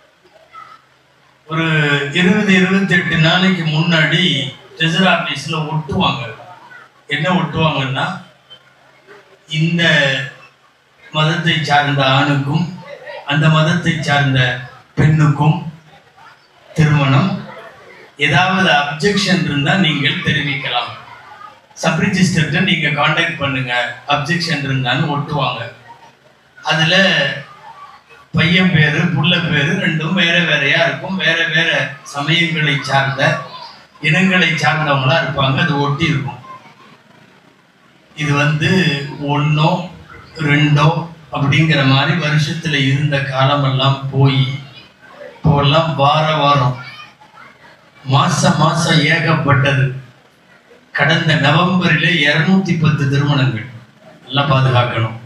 ஒரு இருபது இருபத்தி எட்டு நாளைக்கு முன்னாடி ட்ரெஷர் ஆபீஸ்ல ஒட்டுவாங்க என்ன ஒட்டுவாங்கன்னா இந்த மதத்தை சார்ந்த ஆணுக்கும் அந்த மதத்தை சார்ந்த பெண்ணுக்கும் திருமணம் ஏதாவது அப்ஜெக்ஷன் இருந்தா நீங்கள் தெரிவிக்கலாம் சப் ரிஜிஸ்டர்கிட்ட நீங்க காண்டாக்ட் பண்ணுங்க அப்ஜெக்ஷன் இருந்தான்னு ஒட்டுவாங்க அதுல பையன் பேரு புள்ள பேரு ரெண்டும் வேற வேறையா இருக்கும் வேற வேற சமயங்களை சார்ந்த இனங்களை சார்ந்தவங்களா இருப்பாங்க அது ஒட்டி இருக்கும் இது வந்து ஒன்னோ ரெண்டோ அப்படிங்கிற மாதிரி வருஷத்துல இருந்த காலமெல்லாம் போய் இப்போல்லாம் வார வாரம் மாசம் மாசம் ஏகப்பட்டது கடந்த நவம்பரிலே இருநூத்தி பத்து திருமணங்கள் எல்லாம் பாதுகாக்கணும்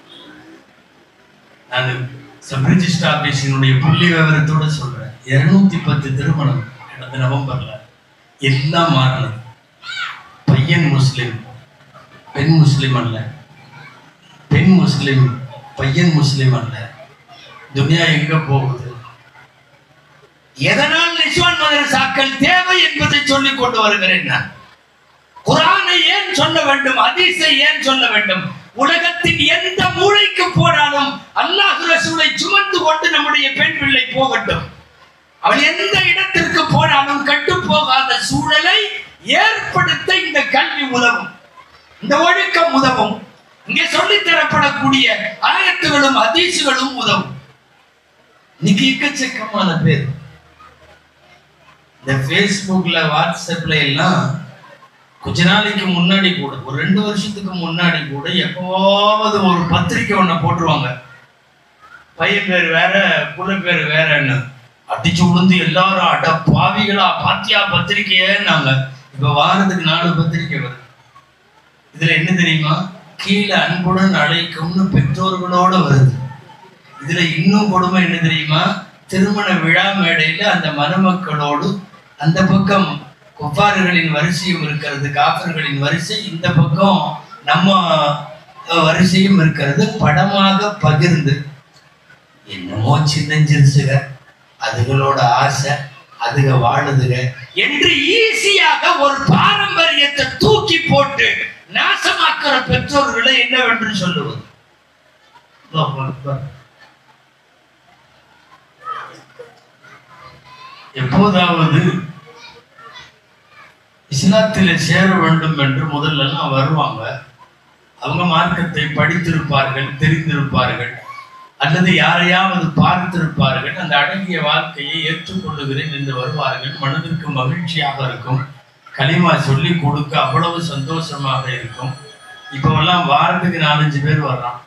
நான் சப் ரிஜிஸ்டர் ஆபீஸினுடைய புள்ளி விவரத்தோட சொல்றேன் இருநூத்தி பத்து திருமணம் கடந்த நவம்பர்ல எல்லாம் மாறினது பையன் முஸ்லிம் பெண் முஸ்லிம் அல்ல பெண் முஸ்லிம் பையன் முஸ்லிம் அல்ல துனியா எங்க போகுது எதனால் நிஸ்வான் மதரசாக்கள் தேவை என்பதை சொல்லிக் கொண்டு வருகிறேன் நான் குரானை ஏன் சொல்ல வேண்டும் ஹதீஸை ஏன் சொல்ல வேண்டும் உலகத்தின் எந்த மூளைக்கு போனாலும் அல்லாஹ் ரசூலை சுமந்து கொண்டு நம்முடைய பெண் பிள்ளை போகட்டும் அவள் எந்த இடத்திற்கு போனாலும் கட்டு போகாத சூழலை ஏற்படுத்த இந்த கல்வி உதவும் இந்த ஒழுக்கம் உதவும் இங்கே சொல்லித் தரப்படக்கூடிய ஆயத்துகளும் ஹதீஸுகளும் உதவும் இன்னைக்கு எக்கச்சக்கமான பேர் இந்த ஃபேஸ்புக்ல வாட்ஸ்அப்ல எல்லாம் கொஞ்ச நாளைக்கு முன்னாடி கூட ஒரு ரெண்டு வருஷத்துக்கு முன்னாடி கூட எப்போவாவது ஒரு பத்திரிக்கை ஒண்ண போட்டுருவாங்க பையன் பேர் வேற புள்ள பேர் வேறன்னு அடிச்சு விழுந்து எல்லாரும் அட பாவிகளா பாத்தியா பத்திரிக்கையே நாங்க இப்ப வாரத்துக்கு நாலு பத்திரிக்கை வருது இதுல என்ன தெரியுமா கீழே அன்புடன் அழைக்கும்னு பெற்றோர்களோட வருது இதுல இன்னும் கொடுமை என்ன தெரியுமா திருமண விழா மேடையில அந்த மணமக்களோடு அந்த பக்கம் குப்பாறுகளின் வரிசையும் இருக்கிறது காப்பர்களின் வரிசை இந்த பக்கம் நம்ம அஹ், வரிசையும் இருக்கிறது படமாக பகிர்ந்து என்னமோ சின்னஞ்சிறுசுக அதுகளோட ஆசை அதுக வாழுதுக என்று ஈஸியாக ஒரு பாரம்பரியத்தை தூக்கி போட்டு நாசமாக்குற பெற்றோர்களை என்னவென்று சொல்லுவது அல்லாஹ் அக்பர். எப்போதாவது இஸ்லாத்தில் சேர வேண்டும் என்று முதல்ல எல்லாம் வருவாங்க அவங்க மார்க்கத்தை படித்திருப்பார்கள் தெரிந்திருப்பார்கள் அல்லது யாரையாவது பார்த்திருப்பார்கள் அந்த அடங்கிய வாழ்க்கையை ஏற்றுக்கொள்ளுகிறேன் என்று வருவார்கள் மனதிற்கு மகிழ்ச்சியாக இருக்கும் களிமா சொல்லி கொடுக்க அவ்வளவு சந்தோஷமாக இருக்கும் இப்போவெல்லாம் வாரத்துக்கு நாலஞ்சு பேர் வர்றான்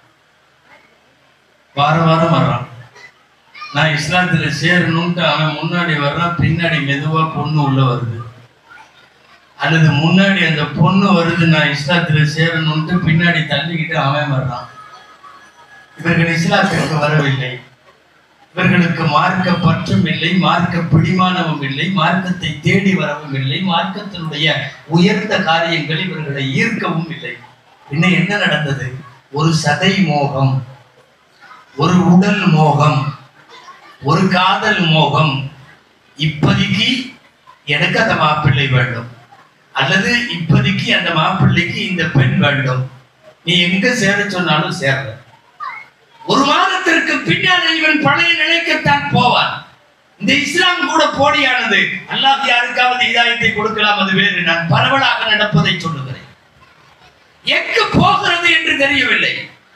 வார வாரம் வர்றான் நான் இஸ்லாத்துல சேரணும்ட்டு அவன் முன்னாடி வர்றான் பின்னாடி மெதுவா பொண்ணு உள்ள வருது அல்லது முன்னாடி அந்த பொண்ணு வருது நான் இஸ்லாத்துல சேரணும்ட்டு பின்னாடி தள்ளிக்கிட்டு அவன் வர்றான் இவர்கள் இஸ்லாத்திற்கு வரவில்லை இவர்களுக்கு மார்க்க பற்றும் இல்லை மார்க்க பிடிமானமும் இல்லை மார்க்கத்தை தேடி வரவும் இல்லை மார்க்கத்தினுடைய உயர்ந்த காரியங்கள் இவர்களை ஈர்க்கவும் இல்லை இன்னும் என்ன நடந்தது ஒரு சதை மோகம் ஒரு உடல் மோகம் ஒரு காதல் மோகம் இப்போதைக்கு எனக்கு அந்த மாப்பிள்ளை வேண்டும் அல்லது இப்போதைக்கு அந்த மாப்பிள்ளைக்கு இந்த பெண் வேண்டும் நீ எங்க சேர சொன்னாலும் சேர்ற ஒரு மாதத்திற்கு பின்னால் இவன் பழைய நிலைக்குத்தான் போவான் இந்த இஸ்லாம் கூட போலியானது அல்லாஹ் யாருக்காவது இதாயத்தை கொடுக்கலாம் அது வேறு நான் பரவலாக நடப்பதை சொல்லுகிறேன் எங்கு போகிறது என்று தெரியவில்லை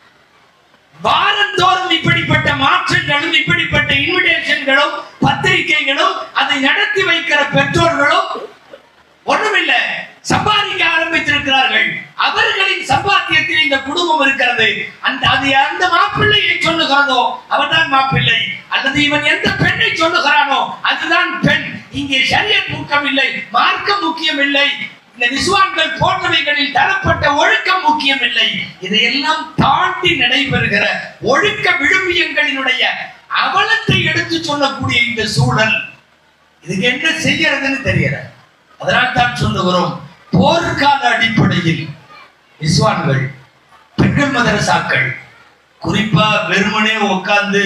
வாரந்தோறும் இப்படிப்பட்ட மாற்றங்களும் இப்படிப்பட்ட இன்விடேஷன்களும் பத்திரிகைகளும் அதை நடத்தி வைக்கிற பெற்றோர்களும் ஒண்ணுமில்லை சம்பாதிக்க ஆரம்பித்திருக்கிறார்கள் அவர்களின் சம்பாத்தியத்தில் இந்த குடும்பம் இருக்கிறது அந்த அது அந்த மாப்பிள்ளையை சொல்லுகிறதோ அவன்தான் மாப்பிள்ளை அல்லது இவன் எந்த பெண்ணை சொல்லுகிறானோ அதுதான் பெண் இங்கே சரியத் முக்கியம் இல்லை மார்க்கம் முக்கியம் இல்லை இந்த நிசுவான்கள் போன்றவைகளில் தரப்பட்ட ஒழுக்கம் முக்கியம் இல்லை இதையெல்லாம் தாண்டி நடைபெறுகிற ஒழுக்க விழுமியங்களினுடைய அவலத்தை எடுத்து சொல்லக்கூடிய இந்த சூழல் இதுக்கு என்ன செய்யறதுன்னு தெரியல அதனால் தான் சொல்லுகிறோம் போர்க்கால அடிப்படையில் நிஸ்வான்கள் பெண்கள் மதரசாக்கள் குறிப்பா வெறுமனே உட்கார்ந்து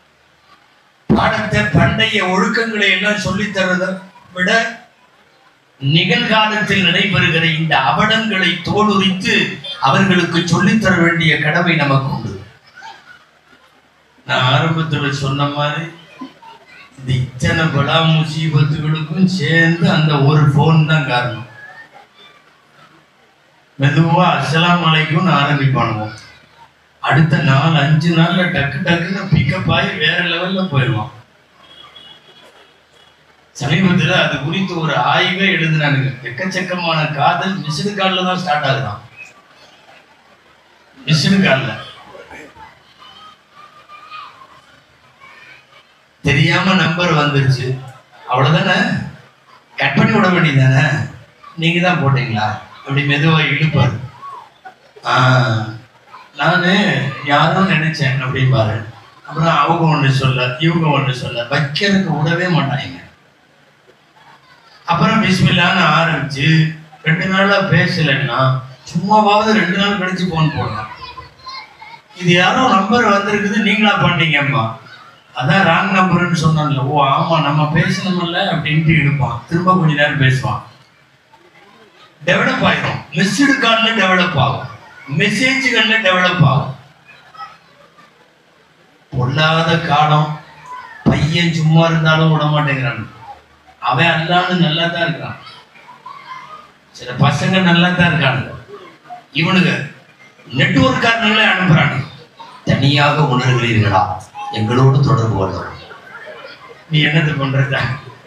பாடத்தை பண்டைய ஒழுக்கங்களை எல்லாம் சொல்லித் தரதை விட நிகழ்காலத்தில் நடைபெறுகிற இந்த அவலங்களை தோலுரித்து அவர்களுக்கு சொல்லித் தர வேண்டிய கடமை நமக்கு உண்டு நான் ஆரம்பத்துல சொன்ன மாதிரி இந்த இத்தனை பலா முசீபத்துகளுக்கும் சேர்ந்து அந்த ஒரு போன் தான் காரணம் மெதுவா அஸ்ஸலாமு அலைக்கும்னு ஆரம்பிப்பானுவோம் அடுத்த நாலு அஞ்சு நாள்ல டக்கு டக்குன்னு பிக்கப் ஆகி வேற லெவல்ல போயிடுவான் சமீபத்துல அது குறித்து ஒரு ஆய்வே எழுதினானுங்க எக்கச்சக்கமான காதல் மிஸ்டு கால்ல தான் ஸ்டார்ட் ஆகுதான் மிஸ்டு கால்ல தெரியாம நம்பர் வந்துருச்சு அவ்வளவுதானே கட் பண்ணி விட வேண்டியதானே நீங்க தான் போட்டீங்களா அப்படி மெதுவா இழுப்பாரு ஆஹ் நானு யாரும் நினைச்சேன் அப்படிம்பாரு அப்புறம் அவங்க ஒண்ணு சொல்ல இவங்க ஒண்ணு சொல்ல வைக்கிறதுக்கு விடவே மாட்டாங்க அப்புறம் பிஸ்மில்லான்னு ஆரம்பிச்சு ரெண்டு நாளா பேசலைன்னா சும்மாவாவது ரெண்டு நாள் கழிச்சு போன் போடலாம் இது யாரோ நம்பர் வந்திருக்குது நீங்களா பண்ணீங்கம்மா அதான் ராங் நம்பர்னு சொன்னான்ல ஓ ஆமா நம்ம பேசணும்ல அப்படின்ட்டு எடுப்பான் திரும்ப கொஞ்ச நேரம் பேசுவான் டெவலப் ஆயிரும் மிஸ்டு கால்ல டெவலப் ஆகும் மெசேஜ்கள்ல டெவலப் ஆகும் பொல்லாத காலம் பையன் சும்மா இருந்தாலும் விட மாட்டேங்கிறான் அவன் அல்லான்னு நல்லா தான் இருக்கான் சில பசங்க நல்லா தான் இருக்கானுங்க இவனுங்க நெட்வொர்க் காரணங்களே அனுப்புறானுங்க தனியாக உணர்கிறீர்களா எங்களோடு தொடர்பு கொள்ளவும் நீ என்னது பண்றதா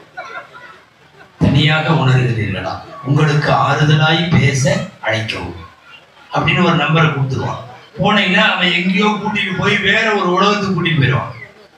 தனியாக உணர்கிறீர்களா உங்களுக்கு ஆறுதலாய் பேச அழைக்கவும் அப்படின்னு ஒரு நம்பரை கொடுத்துருவான் போனீங்கன்னா அவன் எங்கேயோ கூட்டிட்டு போய் வேற ஒரு உலகத்துக்கு கூட்டிட்டு போயிடுவான்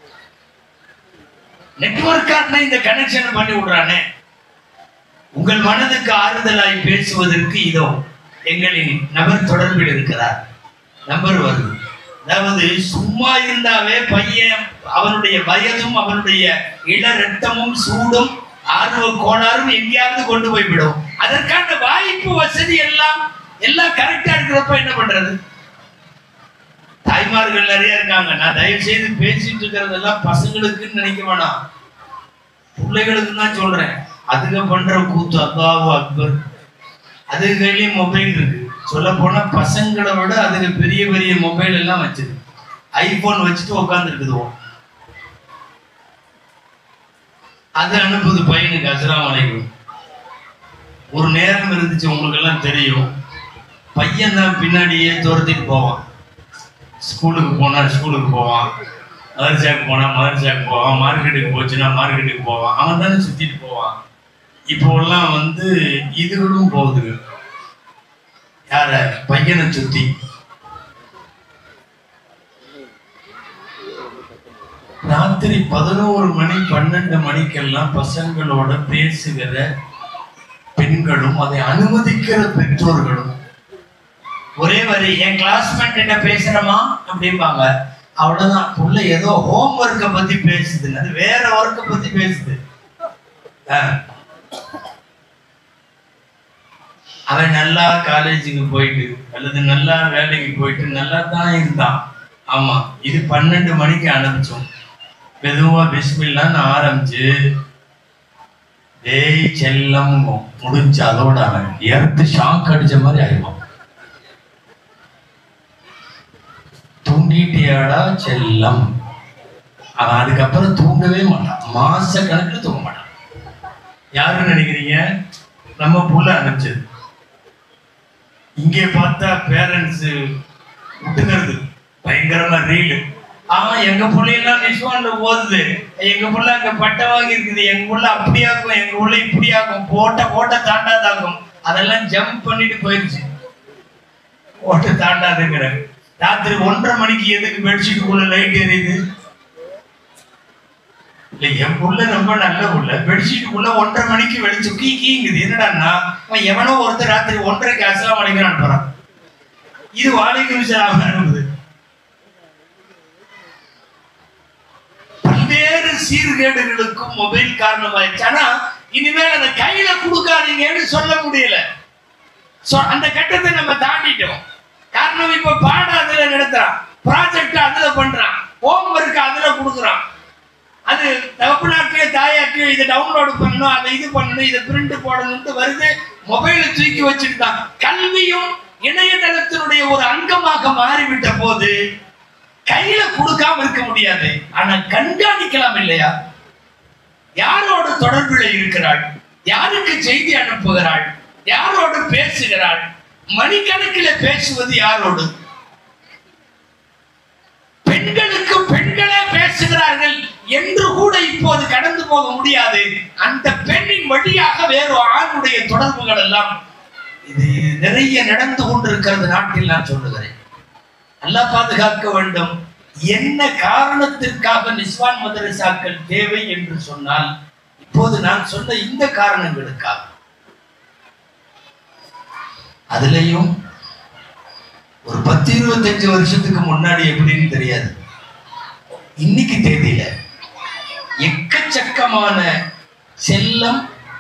நெட்வொர்க் காட்டின இந்த கனெக்ஷன் பண்ணி விடுறானே உங்கள் மனதுக்கு ஆறுதலாய் பேசுவதற்கு இதோ எங்களின் நபர் தொடர்பில் இருக்கிறார் நம்பர் வருது அதாவது சும்மா இருந்தாவே பையன் அவனுடைய வயதும் அவனுடைய இள ரத்தமும் சூடும் ஆர்வ கோளாறும் எங்கேயாவது கொண்டு போய் விடும் அதற்கான வாய்ப்பு வசதி எல்லாம் எல்லாம் கரெக்டா இருக்கிறப்ப என்ன பண்றது தாய்மார்கள் நிறைய இருக்காங்க நான் தயவு செய்து பேசிட்டு இருக்கிறதெல்லாம் பசங்களுக்குன்னு நினைக்க வேணாம் பிள்ளைகளுக்கு தான் சொல்றேன் அதுங்க பண்ற கூத்து அல்லாஹ் அக்பர் அது கையிலயும் மொபைல் இருக்கு சொல்ல போனா பசங்களை விட அதுக்கு பெரிய பெரிய மொபைல் எல்லாம் வச்சிருக்கு ஐபோன் வச்சுட்டு உட்காந்துருக்குதுவோம் அது அனுப்புது பையனுக்கு அஸ்ஸலாமு அலைக்கும் ஒரு நேரம் இருந்துச்சு உங்களுக்கு எல்லாம் தெரியும் பையன் தான் பின்னாடியே துரத்திட்டு போவான் ஸ்கூலுக்கு போனா ஸ்கூலுக்கு போவான் மதர்சாக்கு போனா மதர்சாக்கு போவான் மார்க்கெட்டுக்கு போச்சுன்னா மார்க்கெட்டுக்கு போவான் அவன் தானே சுத்திட்டு போவான் இப்போ எல்லாம் வந்து இதுகளும் போகுது யார பையனை சுத்தி ராத்திரி பதினோரு மணி பன்னெண்டு மணிக்கெல்லாம் பசங்களோட பேசுகிற பெண்களும் அதை அனுமதிக்கிற பெற்றோர்களும் ஒரே வரி என் கிளாஸ்மேட் கிட்ட பேசுறமா அப்படிம்பாங்க அவ்வளவுதான் புள்ள ஏதோ ஹோம் ஒர்க்கை பத்தி பேசுது அது வேற ஒர்க்கை பத்தி பேசுது ஆ. அவன் நல்லா காலேஜுக்கு போயிட்டு அல்லது நல்லா வேலைக்கு போயிட்டு நல்லா தான் இருந்தான் ஆமா இது பன்னெண்டு மணிக்கு ஆரம்பிச்சோம் மெதுவா பிஸ்மில்லான்னு ஆரம்பிச்சு டேய் செல்லம் முடிஞ்சு அதோட அவன் எர்த்து ஷாக் அடிச்ச மாதிரி ஆயிடுவான் தூங்கிட்டியாடா செல்லம் அவன் அதுக்கப்புறம் தூங்கவே மாட்டான் மாச கணக்குல தூங்க மாட்டான் யாருன்னு நினைக்கிறீங்க நம்ம புள்ள அனுப்பிச்சது இங்கே பார்த்தா பேரண்ட்ஸ் விட்டுக்கிறது பயங்கரமா ரீல் ஆமா எங்க புள்ளையெல்லாம் நிஷ்வான்ல ஓதுது எங்க புள்ள அங்க பட்டை வாங்கி இருக்குது எங்க புள்ள அப்படியாக்கும் எங்க புள்ள இப்படியாக்கும் போட்ட கோட்டை தாண்டாதாக்கும் அதெல்லாம் ஜம்ப் பண்ணிட்டு போயிருச்சு கோட்டை தாண்டாதுங்கிற ராத்திரி ஒன்றரை மணிக்கு எதுக்கு பெட்ஷீட்டுக்குள்ள லைட் எரியுது இல்ல என் புள்ள ரொம்ப நல்ல புள்ள பெட்ஷீட்டுக்குள்ள ஒன்றரை மணிக்கு வெளிச்சம் கீ கீங்குது என்னடான்னா அவன் எவனோ ஒருத்தர் ராத்திரி ஒன்றரைக்கு அசலாம் அடிக்கிறான் அனுப்புறான் இது வாழைக்கு சலாம் அனுப்புது பல்வேறு சீர்கேடுகளுக்கும் மொபைல் காரணமாயிடுச்சு ஆனா இனிமேல் அதை கையில கொடுக்காதீங்கன்னு சொல்ல முடியல So, அந்த கட்டத்தை நம்ம தாண்டிட்டோம் காரணம் இப்ப பாடம் அதுல நடத்துறான் ப்ராஜெக்ட் அதுல பண்றான் ஹோம் ஒர்க் அதுல கொடுக்குறான் அது தகப்பனாக்கையோ தாயாக்கையோ இதை டவுன்லோடு பண்ணணும் அதை இது பண்ணணும் இதை பிரிண்ட் போடணும்னு வருது மொபைலை தூக்கி வச்சுட்டு தான் கல்வியும் இணையதளத்தினுடைய ஒரு அங்கமாக மாறிவிட்ட போது கையில கொடுக்காம இருக்க முடியாது ஆனா கண்காணிக்கலாம் இல்லையா யாரோடு தொடர்பில் இருக்கிறாள் யாருக்கு செய்தி அனுப்புகிறாள் யாரோடு பேசுகிறாள் மணிக்கணக்கில் பேசுவது யாரோடு பெண்களுக்கு பெண்களே பேசுகிறார்கள் என்று கூட இப்போது கடந்து போக முடியாது அந்த பெண்ணின் வழியாக வேறு ஆணுடைய தொடர்புகள் எல்லாம் இது நிறைய நடந்து கொண்டிருக்கிறது நாட்டில் நான் சொல்லுகிறேன் நல்லா பாதுகாக்க வேண்டும் என்ன காரணத்திற்காக நிஸ்வான் மதரசாக்கள் தேவை என்று சொன்னால் இப்போது நான் சொன்ன இந்த காரணங்களுக்காக அதுலயும் ஒரு பத்து இருபத்தஞ்சு வருஷத்துக்கு முன்னாடி எப்படின்னு தெரியாது இன்னைக்கு தேதியில எக்கச்சக்கமான செல்லம்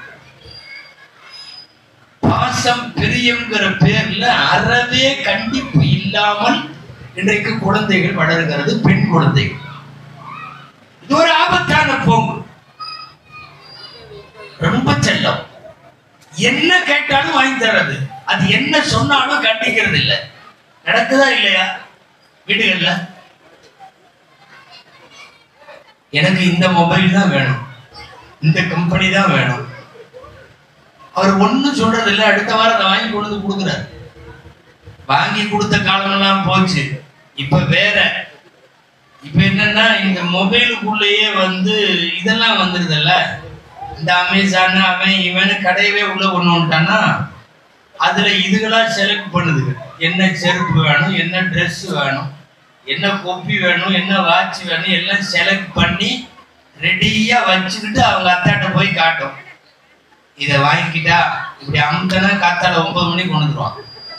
பாசம் பிரியங்கிற பேர்ல அறவே கண்டிப்பு இல்லாமல் இன்றைக்கு குழந்தைகள் வளர்கிறது பெண் குழந்தைகள் இது ஒரு ஆபத்தான போங்கு ரொம்ப செல்லம் என்ன கேட்டாலும் வாங்கி தர்றது அது என்ன சொன்னாலும் கண்டிக்கிறது இல்ல நடக்குதா இல்லையா வீடுகள்ல எனக்கு இந்த மொபைல் தான் வேணும் இந்த கம்பெனி தான் வேணும் அவர் ஒண்ணும் சொல்றது இல்ல அடுத்த வாரம் அதை வாங்கி கொண்டு வந்து கொடுக்குறாரு வாங்கி கொடுத்த காலமெல்லாம் போச்சு இப்ப வேற இப்ப என்னன்னா இந்த மொபைலுக்குள்ளேயே வந்து இதெல்லாம் வந்துருதுல்ல இந்த அமேசான் அவன் இவனு கடையவே உள்ள கொண்டு வந்துட்டான்னா அதுல இதுகளா செலக்ட் பண்ணுதுங்க என்ன செருப்பு வேணும் என்ன Dress வேணும் என்ன கொப்பி வேணும் என்ன வாட்ச் வேணும் எல்லாம் செலக்ட் பண்ணி ரெடியா வச்சுக்கிட்டு அவங்க அத்தாட்ட போய் காட்டும் இதை வாங்கிக்கிட்டா இப்படி அமுத்தனா காத்தால ஒன்பது மணிக்கு கொண்டு வந்துருவான்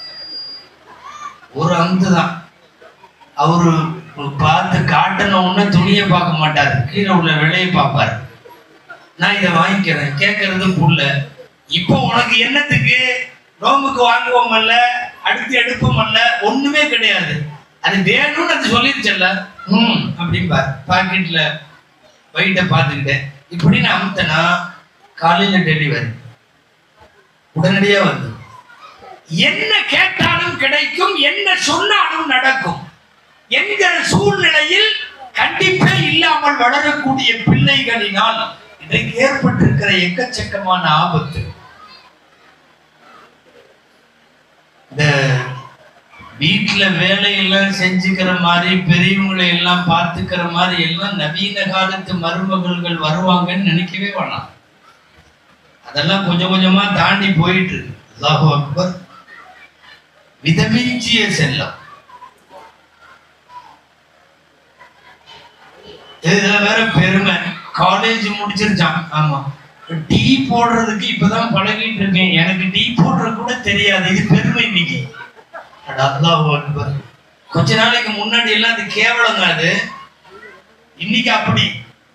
ஒரு அமுத்து தான் அவரு பார்த்து காட்டின உடனே துணியை பார்க்க மாட்டாரு கீழே உள்ள விலையை பார்ப்பாரு நான் இதை வாங்கிக்கிறேன் கேட்கறது புள்ள இப்போ உனக்கு என்னத்துக்கு நோம்புக்கு வாங்குவோமல்ல அடுத்து எடுப்போமல்ல ஒண்ணுமே கிடையாது அது வேணும்னு அது சொல்லிருச்சல்ல ம் அப்படிம்பார் பாக்கெட்ல வயிட்ட பார்த்துக்கிட்டேன் இப்படின்னு அமுத்தனா காலையில டெலிவரி உடனடியா வந்து என்ன கேட்டாலும் கிடைக்கும் என்ன சொன்னாலும் நடக்கும் என்கிற சூழ்நிலையில் கண்டிப்பே இல்லாமல் வளரக்கூடிய பிள்ளைகளினால் இன்றைக்கு ஏற்பட்டிருக்கிற எக்கச்சக்கமான ஆபத்து இந்த வீட்டுல வேலையெல்லாம் செஞ்சுக்கிற மாதிரி பெரியவங்களை எல்லாம் பார்த்துக்கிற மாதிரி எல்லாம் நவீன காலத்து மருமகள்கள் வருவாங்கன்னு நினைக்கவே வேணாம் அதெல்லாம் கொஞ்சம் கொஞ்சமா தாண்டி போயிட்டு இருக்கு அல்லாஹு அக்பர் விதமிஞ்சிய செல்லம் இதுல வேற பெருமை காலேஜ் முடிச்சிருச்சான் ஆமா டீ போடுறதுக்கு இப்பதான் பழகிட்டு இருக்கேன் எனக்கு டீ போடுறது கூட தெரியாது இது பெருமை இன்னைக்கு அட அல்லாஹ் அக்பர் கொஞ்ச நாளைக்கு முன்னாடி எல்லாம் அது கேவலங்க அது இன்னைக்கு அப்படி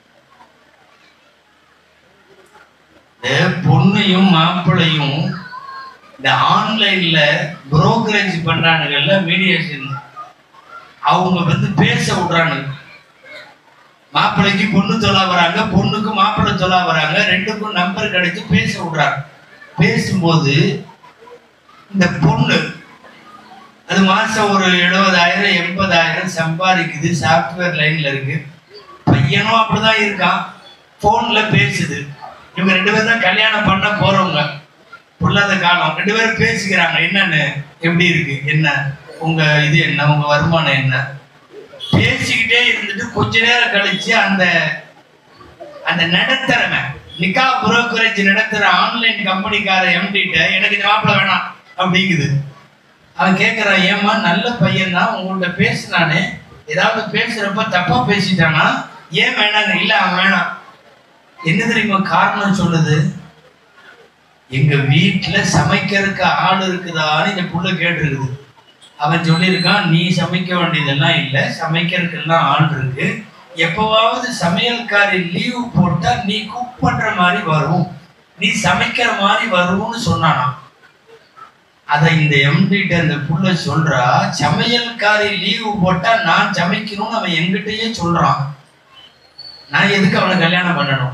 இந்த பொண்ணையும் மாப்பிளையும் இந்த ஆன்லைன்ல புரோக்கரேஜ் பண்றானுங்கல்ல மீடியேஷன் அவங்க வந்து பேச விடுறானுங்க மாப்பிள்ளைக்கு பொண்ணு தொலா வராங்க பொண்ணுக்கு மாப்பிள்ளை தொலா வராங்க ரெண்டுக்கும் நம்பர் கிடைச்சு பேச விடுறாங்க பேசும்போது இந்த பொண்ணு அது மாசம் ஒரு எழுபதாயிரம் எண்பதாயிரம் சம்பாதிக்குது சாஃப்ட்வேர் லைன்ல இருக்கு பையனும் அப்படிதான் இருக்கான் போன்ல பேசுது இவங்க ரெண்டு பேரும் தான் கல்யாணம் பண்ண போறவங்க பொல்லாத காலம் ரெண்டு பேரும் பேசிக்கிறாங்க என்னன்னு எப்படி இருக்கு என்ன உங்க இது என்ன உங்க வருமானம் என்ன பேசிக்கிட்டே இருந்துட்டு கொஞ்ச நேரம் கழிச்சு அந்த அந்த நடத்துறவன் நிக்கா புரோக்கரேஜ் நடத்துற ஆன்லைன் கம்பெனிக்கார எம்டிட்ட எனக்கு இந்த மாப்பிள்ள வேணாம் அப்படிங்குது அவன் கேட்கறான் ஏம்மா நல்ல பையன் தான் உங்கள்ட்ட பேசினானே ஏதாவது பேசுறப்ப தப்பா பேசிட்டானா ஏன் வேணாங்க இல்ல அவன் வேணாம் என்ன தெரியுமா காரணம் சொல்லுது எங்க வீட்டுல சமைக்கிறதுக்கு ஆள் இருக்குதான்னு இந்த புள்ள கேட்டிருக்குது அவன் சொல்லியிருக்கான் நீ சமைக்க வேண்டியதெல்லாம் இல்லை சமைக்கிறதுக்கெல்லாம் ஆள் இருக்கு எப்பவாவது சமையல்காரி லீவு போட்டா நீ குக் பண்ற மாதிரி வரும் நீ சமைக்கிற மாதிரி வரும்னு சொன்னானாம் அதை இந்த எம்டிட்ட அந்த புள்ள சொல்றா சமையல்காரி லீவு போட்டா நான் சமைக்கணும்னு அவன் என்கிட்டயே சொல்றான் நான் எதுக்கு அவனை கல்யாணம் பண்ணணும்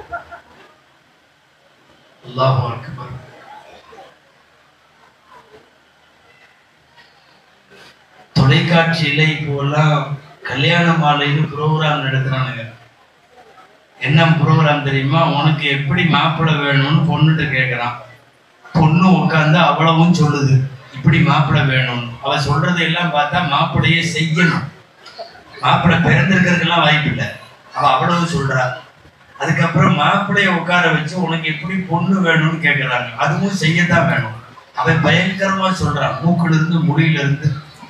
அல்லாஹ் அக்பர் தொலைக்காட்சியில இப்போ எல்லாம் கல்யாண மாலைன்னு ப்ரோக்ராம் நடத்துறானுங்க என்ன ப்ரோக்ராம் தெரியுமா உனக்கு எப்படி மாப்பிள்ளை வேணும்னு பொண்ணுகிட்ட கேட்குறான் பொண்ணு உட்காந்து அவ்வளவும் சொல்லுது இப்படி மாப்பிள்ளை வேணும்னு அவ சொல்றதையெல்லாம் பார்த்தா மாப்பிள்ளையே செய்யணும் மாப்பிள்ளை பிறந்திருக்கிறதுக்கெல்லாம் வாய்ப்பு இல்லை அவ அவ்வளவு சொல்றா அதுக்கப்புறம் மாப்பிள்ளைய உட்கார வச்சு உனக்கு எப்படி பொண்ணு வேணும்னு கேட்குறாங்க அதுவும் செய்யத்தான் வேணும் அவன் பயங்கரமா சொல்றான் மூக்குல இருந்து முடியில இருந்து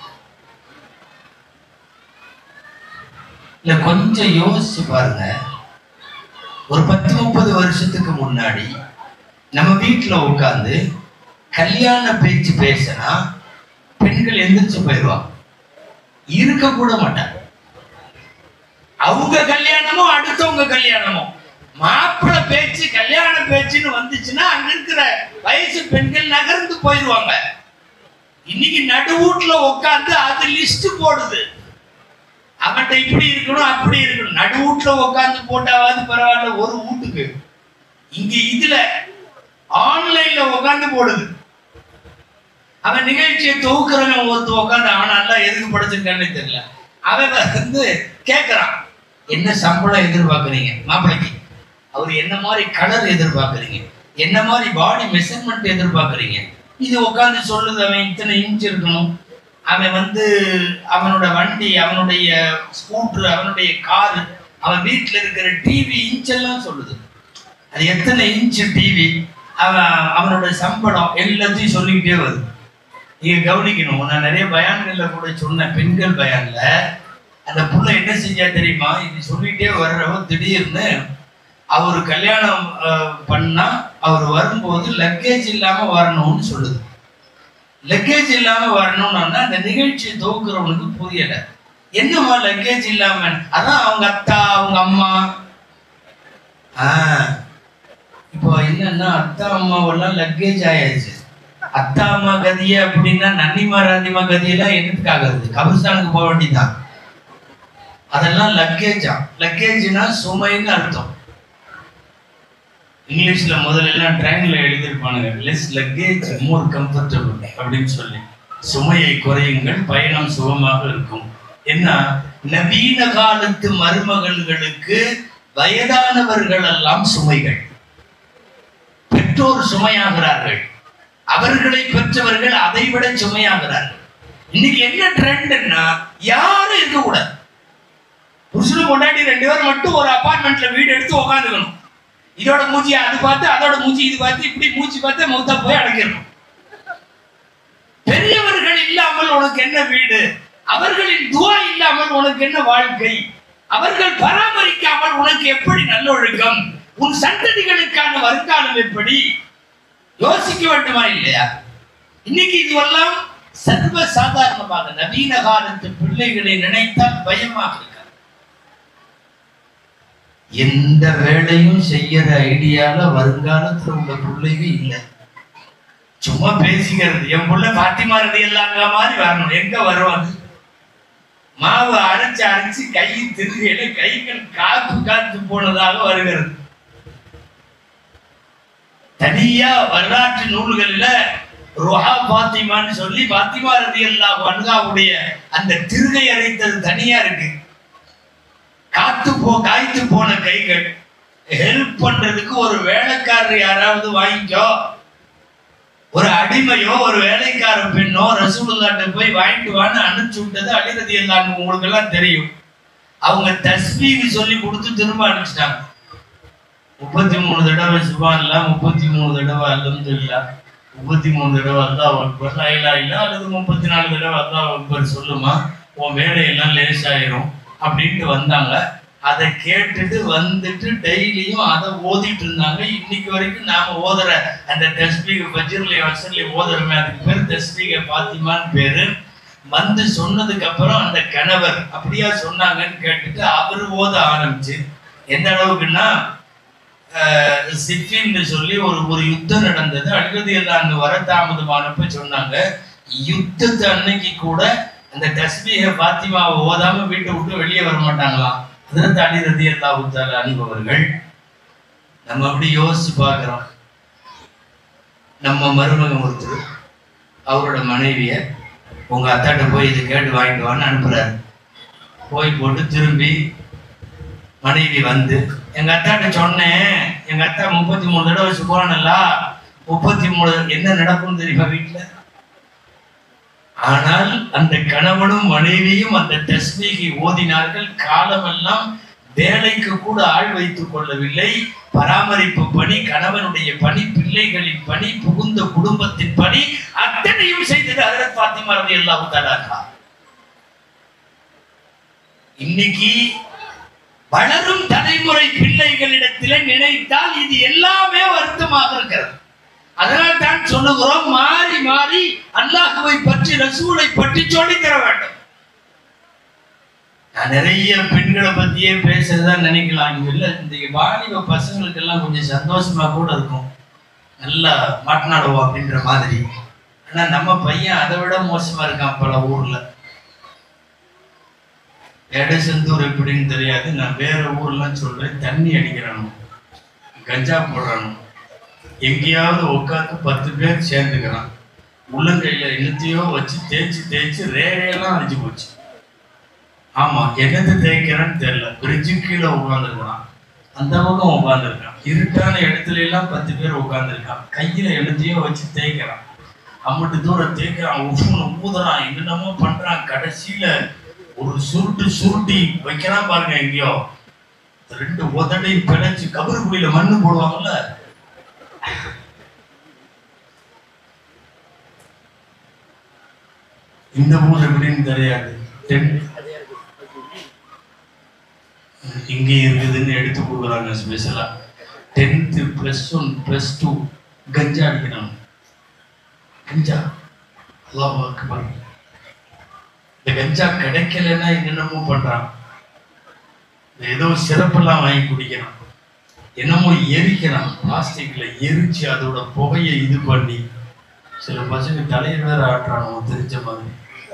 இல்ல கொஞ்சம் யோசிச்சு பாருங்க ஒரு பத்து முப்பது வருஷத்துக்கு முன்னாடி நம்ம வீட்டுல உட்கார்ந்து கல்யாண பேச்சு பேசினா பெண்கள் எந்திரிச்சு போயிடுவாங்க இருக்க கூட மாட்டாங்க அவங்க கல்யாணமும் அடுத்தவங்க கல்யாணமும் மாப்பிள்ள பேச்சு கல்யாண பேச்சுன்னு வந்துச்சுன்னா அங்க இருக்கிற வயசு பெண்கள் நகர்ந்து போயிடுவாங்க இன்னைக்கு நடுவூட்ல உட்கார்ந்து அது லிஸ்ட் போடுது அவன்கிட்ட இப்படி இருக்கணும் அப்படி இருக்கணும் நடுவூட்ல உட்கார்ந்து போட்டாவது பரவாயில்ல ஒரு வீட்டுக்கு இங்க இதுல ஆன்லைன்ல உட்கார்ந்து போடுது அவன் நிகழ்ச்சியை தொகுக்கிறவன் ஒருத்த உட்காந்து அவன் நல்லா எதுக்கு படிச்சிருக்கான்னு தெரியல அவன் வந்து கேட்கறான் என்ன சம்பளம் எதிர்பார்க்குறீங்க மாப்பிள்ளைக்கு அவர் என்ன மாதிரி கலர் எதிர்பார்க்குறீங்க என்ன மாதிரி பாடி மெஷர்மெண்ட் எதிர்பார்க்குறீங்க இது உட்காந்து சொல்லுது அவன் இத்தனை இன்ச் இருக்கணும் அவன் வந்து அவனோட வண்டி அவனுடைய ஸ்கூட்டர் அவனுடைய கார் அவன் வீட்டில் இருக்கிற டிவி இன்ச் எல்லாம் சொல்லுது அது எத்தனை இன்ச் டிவி அவன் அவனோட சம்பளம் எல்லாத்தையும் சொல்லிக்கிட்டே வருது நீங்க கவனிக்கணும் நான் நிறைய பயான்கள்ல கூட சொன்னேன் பெண்கள் பயான்ல அந்த புள்ள என்ன செஞ்சா தெரியுமா இது சொல்லிட்டே வர்றவ திடீர்னு அவர் கல்யாணம் அஹ், பண்ணா அவர் வரும்போது லக்கேஜ் இல்லாம வரணும்னு சொல்லுது லக்கேஜ் இல்லாம வரணும்னா அந்த நிகழ்ச்சியை துவக்குறவனுக்கு புரியல என்னம்மா லக்கேஜ் இல்லாம அதான் அவங்க அத்தா அவங்க அம்மா ஆஹ் இப்போ என்னன்னா அத்தா அம்மாவெல்லாம் லக்கேஜ் ஆயாச்சு அத்தா அம்மா கதிய அப்படின்னா நன்னிமா ராந்திமா கதியெல்லாம் என்னத்துக்காக வருது கபிரஸ்தானுக்கு போக வேண்டியதுதான் அதெல்லாம் லக்கேஜா லக்கேஜ்னா சுமைன்னு அர்த்தம் இங்கிலீஷ்ல முதல்ல எல்லாம் ட்ரெயின்ல எழுதியிருப்பானுங்க லெஸ் லக்கேஜ் மோர் கம்ஃபர்டபுள் அப்படின்னு சொல்லி சுமையை குறையுங்கள் பயணம் சுகமாக இருக்கும் என்ன நவீன காலத்து மருமகள்களுக்கு வயதானவர்கள் எல்லாம் சுமைகள் பெற்றோர் சுமையாகிறார்கள் அவர்களை பெற்றவர்கள் அதை விட சுமையாகிறார்கள் இன்னைக்கு என்ன ட்ரெண்ட்னா யாரும் இருக்கக்கூடாது புருஷனும் பொண்டாட்டி ரெண்டு பேரும் மட்டும் ஒரு அபார்ட்மெண்ட்ல வீடு எடுத்து உட்காந்துக்கணும் இதோட மூஞ்சி அது பார்த்து அதோட மூஞ்சி இது பார்த்து இப்படி மூஞ்சி பார்த்து மௌத்தா போய் அடங்கிடணும் பெரியவர்கள் இல்லாமல் உனக்கு என்ன வீடு அவர்களின் துவா இல்லாமல் உனக்கு என்ன வாழ்க்கை அவர்கள் பராமரிக்காமல் உனக்கு எப்படி நல்லொழுக்கம் உன் சந்ததிகளுக்கான வருங்காலம் எப்படி யோசிக்க வேண்டுமா இல்லையா இன்னைக்கு இதுவெல்லாம் சர்வ சாதாரணமாக நவீன காலத்து பிள்ளைகளை நினைத்தால் பயமாக இருக்கிறது எந்த வேலையும் செய்யற ஐடியால வருங்காலத்துல உள்ள பிள்ளைங்க இல்லை சும்மா பேசிக்கிறது என் புள்ள பாத்திமா ரதி எல்லாங்க மாதிரி வரணும் எங்க வருவாங்க மாவு அரைச்சு அரைச்சு கை திருகையில கைகள் காத்து காத்து போனதாக வருகிறது தனியா வரலாற்று நூல்கள்ல ருஹா பாத்திமான்னு சொல்லி பாத்திமா ரதி அல்லா அன்காவுடைய அந்த திருகை அரைத்தது தனியா இருக்கு காத்து போ காய்த்து போன கைகள் ஹெல்ப் பண்றதுக்கு ஒரு வேலைக்காரர் யாராவது வாங்கிக்கோ ஒரு அடிமையோ ஒரு வேலைக்கார பெண்ணோ ரசூலுல்லாட்ட போய் வாங்கிட்டு வான்னு அனுப்பிச்சு விட்டது அழிரதி எல்லாம் உங்களுக்கு எல்லாம் தெரியும் அவங்க தஸ்மீக்கு சொல்லி கொடுத்து திரும்ப அனுப்பிச்சிட்டாங்க முப்பத்தி மூணு தடவை சுபான்ல முப்பத்தி மூணு தடவை அல்ஹம்துலில்லாஹ் முப்பத்தி மூணு தடவை அல்லாஹ் அக்பர் லா இலாஹ இல்லா அல்லது முப்பத்தி நாலு தடவை அல்லாஹ் அக்பர் சொல்லுமா உன் வேலையெல்லாம் லேசாயிரும் அப்படின்ட்டு வந்தாங்க அதை கேட்டுட்டு வந்துட்டு டெய்லியும் அதை ஓதிட்டு இருந்தாங்க இன்னைக்கு வரைக்கும் நாம ஓதுற அந்த தஸ்பீக பஜ்ர்ல வசல்ல ஓதுறமே அதுக்கு பேர் தஸ்பீக பாத்திமான்னு பேரு வந்து சொன்னதுக்கு அப்புறம் அந்த கணவர் அப்படியா சொன்னாங்கன்னு கேட்டுட்டு அவர் ஓத ஆரம்பிச்சு எந்த அளவுக்குன்னா ஆஹ், சிஃபின்னு சொல்லி ஒரு ஒரு யுத்தம் நடந்தது அழுகதி எல்லாம் வர தாமதமானப்ப சொன்னாங்க யுத்தத்து அன்னைக்கு கூட அந்த தஸ்பீக பாத்திமாவை ஓதாம வீட்டை விட்டு வெளியே வர மாட்டாங்களாம் அதில் தனி ரதி அல்லாஹுத்தால அனுபவர்கள் நம்ம அப்படி யோசிச்சு பார்க்கிறோம் நம்ம மருமகன் ஒருத்தர் அவரோட மனைவிய உங்க அத்தாட்ட போய் இது கேட்டு வாங்கிட்டு வான்னு அனுப்புறாரு போய் போட்டு திரும்பி மனைவி வந்து எங்க அத்தாட்ட சொன்னேன் எங்க அத்தா முப்பத்தி மூணு தடவை சுபானல்லா முப்பத்தி மூணு என்ன நடக்கும் தெரியுமா வீட்டுல ஆனால் அந்த கணவனும் மனைவியும் அந்த தஸ்மீகை ஓதினார்கள் காலமெல்லாம் வேலைக்கு கூட ஆள் வைத்துக் கொள்ளவில்லை பராமரிப்பு பணி கணவனுடைய பணி பிள்ளைகளின் பணி புகுந்த குடும்பத்தின் பணி அத்தனையும் செய்தது ஹஜரத் பாத்திமா ரதி அல்லாஹு தஆலா இன்னைக்கு வளரும் தலைமுறை பிள்ளைகளிடத்திலே நினைத்தால் இது எல்லாமே வருத்தமாக இருக்கிறது அதனால் தான் சொல்லுகிறோம் மாறி மாறி அல்லாஹுவை பற்றி ரசூலை பற்றி சொல்லித் தர வேண்டும் நான் நிறைய பெண்களை பத்தியே பேசுறதா நினைக்கலாம் இங்க இல்ல இந்த வாலிப பசங்களுக்கு எல்லாம் கொஞ்சம் சந்தோஷமா கூட இருக்கும் நல்லா மாட்டினாடுவோம் அப்படின்ற மாதிரி ஆனா நம்ம பையன் அதை விட மோசமா இருக்கான் பல ஊர்ல எடசந்தூர் எப்படின்னு தெரியாது நான் வேற ஊர்லாம் சொல்றேன் தண்ணி அடிக்கிறானு கஞ்சா போடுறானு எங்கேயாவது உட்காந்து பத்து பேர் சேர்ந்துக்கிறான் உள்ளங்கையில என்னத்தையோ வச்சு தேய்ச்சி தேய்ச்சி ரேகையெல்லாம் அழிஞ்சு போச்சு ஆமா என்னத்தை தேய்க்கிறான்னு தெரியல பிரிட்ஜு கீழே உட்காந்துருக்கான் அந்த பக்கம் உட்காந்துருக்கான் இருட்டான இடத்துல எல்லாம் பத்து பேர் உட்காந்துருக்கான் கையில என்னத்தையோ வச்சு தேய்க்கிறான் அம்மட்டு தூரம் தேய்க்கிறான் ஒவ்வொன்று ஊதுறான் என்னென்னமோ பண்றான் கடைசியில ஒரு சுருட்டு சுருட்டி வைக்கிறான் பாருங்க எங்கேயோ ரெண்டு உதடையும் பிணைச்சு கபருக்குழியில மண்ணு போடுவாங்கல்ல இந்த ஊர் எப்படின்னு தெரியாது தென் இங்கே இருக்குதுன்னு எடுத்து கொடுக்குறாங்க ஸ்பெஷலா tenth plus one plus two ganja அடிக்கிறாங்க கஞ்சா அல்லாஹ் அக்பர் இந்த கஞ்சா கிடைக்கலன்னா என்னென்னமோ பண்றான் இந்த ஏதோ சிறப்பெல்லாம் வாங்கி குடிக்கிறான் என்னமோ எரிக்கிறான் பிளாஸ்டிக்ல எரிச்சு அதோட புகையை இது பண்ணி சில பசங்க தலையை வேற ஆட்டுறானோ தெரிஞ்ச மாதிரி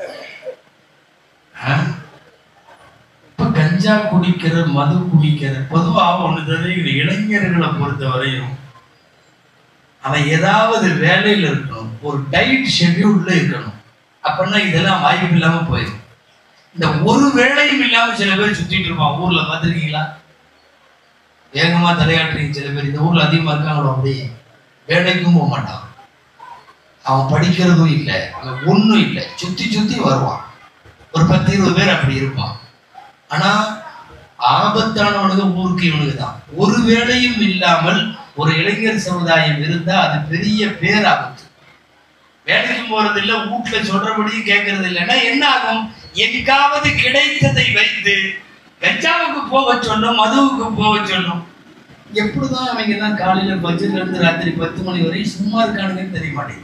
ஆ? இப்ப கஞ்சா குடிக்கிற மது குடிக்கிற பொதுவா ஒண்ணு தெரியுது இளைஞர்களை பொறுத்த வரையும் அவன் ஏதாவது வேலையில இருக்கணும் ஒரு டைட் ஷெட்யூல்ல இருக்கணும் அப்படின்னா இதெல்லாம் வாய்ப்பு இல்லாம போயிடும் இந்த ஒரு வேலையும் இல்லாம சில பேர் சுத்திட்டு இருப்பான் ஊர்ல பார்த்திருக்கீங்களா வேகமா தலையாட்டுறீங்க சில பேர் இந்த ஊர்ல அதிகமா இருக்காங்களோ அப்படி வேலைக்கும் போக மாட்டான் அவன் படிக்கிறதும் இல்லை அவன் ஒண்ணும் இல்லை சுத்தி சுத்தி வருவான் ஒரு பத்து இருபது பேர் அப்படி இருப்பான் ஆனா ஆபத்தானவனுக்கு ஊருக்கு இவனுக்கு தான் ஒரு வேலையும் இல்லாமல் ஒரு இளைஞர் சமுதாயம் இருந்தா அது பெரிய பேராபத்து வேலைக்கு போறது இல்ல வீட்டுல சொல்றபடியும் கேட்கறது இல்லைன்னா என்ன ஆகும் எங்காவது கிடைத்ததை வைத்து கஞ்சாவுக்கு போக சொன்னோம் மதுவுக்கு போக சொன்னோம் எப்படிதான் அவங்க எல்லாம் காலையில பஜ்ஜில இருந்து ராத்திரி பத்து மணி வரையும் சும்மா இருக்கானுங்கன்னு தெரிய மாட்டேங்குது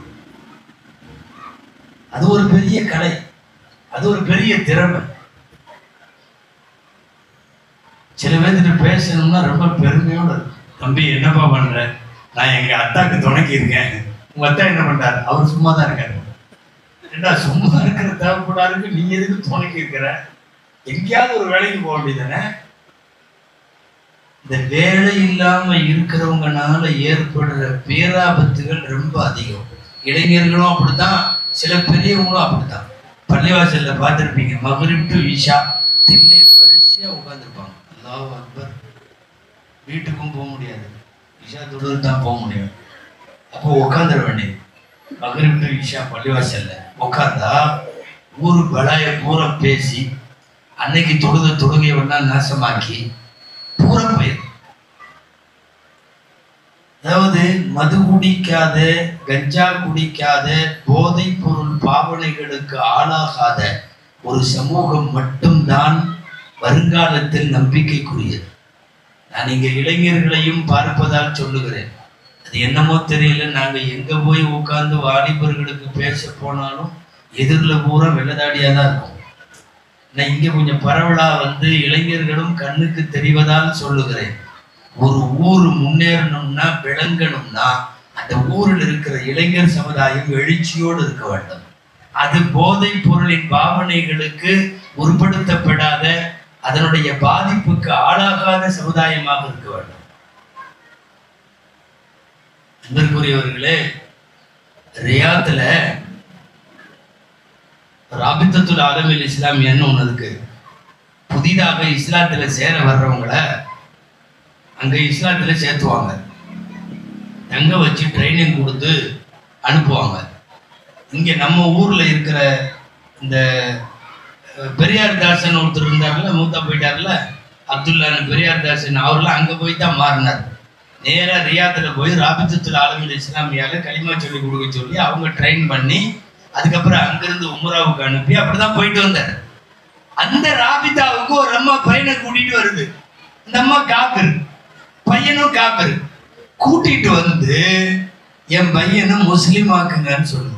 அது ஒரு பெரிய கலை அது ஒரு பெரிய திறமை சில பேர்கிட்ட பேசணும்னா ரொம்ப பெருமையோட இருக்கும் தம்பி என்னப்பா பண்ற நான் எங்க அத்தாக்கு துணைக்கி இருக்கேன் உங்க அத்தா என்ன பண்றாரு அவர் சும்மா தான் இருக்காரு ஏண்டா சும்மா இருக்கிற தேவைப்படாருக்கு நீ எதுக்கு துணைக்கி இருக்கிற எங்கேயாவது ஒரு வேலைக்கு போக வேண்டியதானே இந்த வேலை இல்லாம இருக்கிறவங்கனால ஏற்படுற பேராபத்துகள் ரொம்ப அதிகம் இளைஞர்களும் அப்படித்தான் சில பெரியவங்களும் அப்படித்தான் பள்ளிவாசல்ல பார்த்துருப்பீங்க மகரிப் டு ஈஷா திண்ணையில வரிசையா உட்காந்துருப்பாங்க அல்லாஹ் அக்பர் வீட்டுக்கும் போக முடியாது இஷா தொழுது தான் போக முடியும் அப்போ உட்காந்துட வேண்டியது மகரிப் டு இஷா பள்ளிவாசல்ல உட்காந்தா ஊரு பலாய பூரா பேசி அன்னைக்கு தொழுத தொழுகையெல்லாம் நாசமாக்கி பூரா போயிடும் அதாவது மது குடிக்காத கஞ்சா குடிக்காத போதைப் பொருள் பாவனைகளுக்கு ஆளாகாத ஒரு சமூகம் மட்டும்தான் வருங்காலத்தில் நம்பிக்கைக்குரியது நான் இங்க இளைஞர்களையும் பார்ப்பதால் சொல்லுகிறேன் அது என்னமோ தெரியல நாங்க எங்க போய் உட்கார்ந்து வாலிபர்களுக்கு பேச போனாலும் எதிரில் பூரா வெள்ளதாடியா தான் இருக்கும் நான் இங்க கொஞ்சம் பரவலா வந்து இளைஞர்களும் கண்ணுக்கு தெரிவதால் சொல்லுகிறேன் ஒரு ஊர் முன்னேறணும்னா விளங்கணும்னா அந்த ஊரில் இருக்கிற இளைஞர் சமுதாயம் எழுச்சியோடு இருக்க வேண்டும் அது போதைப் பொருளின் பாவனைகளுக்கு உட்படுத்தப்படாத அதனுடைய பாதிப்புக்கு ஆளாகாத சமுதாயமாக இருக்க வேண்டும் அன்பிற்குரியவர்களே ரியாத்துல ராபித்தத்துல் ஆலமில் இஸ்லாமியன்னு ஒன்று இருக்கு புதிதாக இஸ்லாத்துல சேர வர்றவங்கள அங்க இஸ்லாத்துல சேர்த்துவாங்க அங்க வச்சு ட்ரைனிங் கொடுத்து அனுப்புவாங்க இங்க நம்ம ஊர்ல இருக்கிற இந்த அஹ், பெரியார் தாசன் ஒருத்தர் இருந்தார்ல மூத்தா போயிட்டார்ல அப்துல்லான்னு பெரியார் தாசன் அவர்லாம் அங்க போய் தான் மாறினார் நேரா ரியாத்துல போய் ராபித்தத்துல் ஆலமில் இஸ்லாமியால களிமா சொல்லி கொடுக்க சொல்லி அவங்க ட்ரெயின் பண்ணி அதுக்கப்புறம் அங்கிருந்து உம்ராவுக்கு அனுப்பி அப்படிதான் போயிட்டு வந்தார் அந்த ராபிதாவுக்கு ஒரு அம்மா பையனை கூட்டிட்டு வருது இந்த அம்மா காப்பிரு பையனும் காப்பிரு கூட்டிட்டு வந்து என் பையனை முஸ்லீம் ஆக்குங்கன்னு சொல்லுது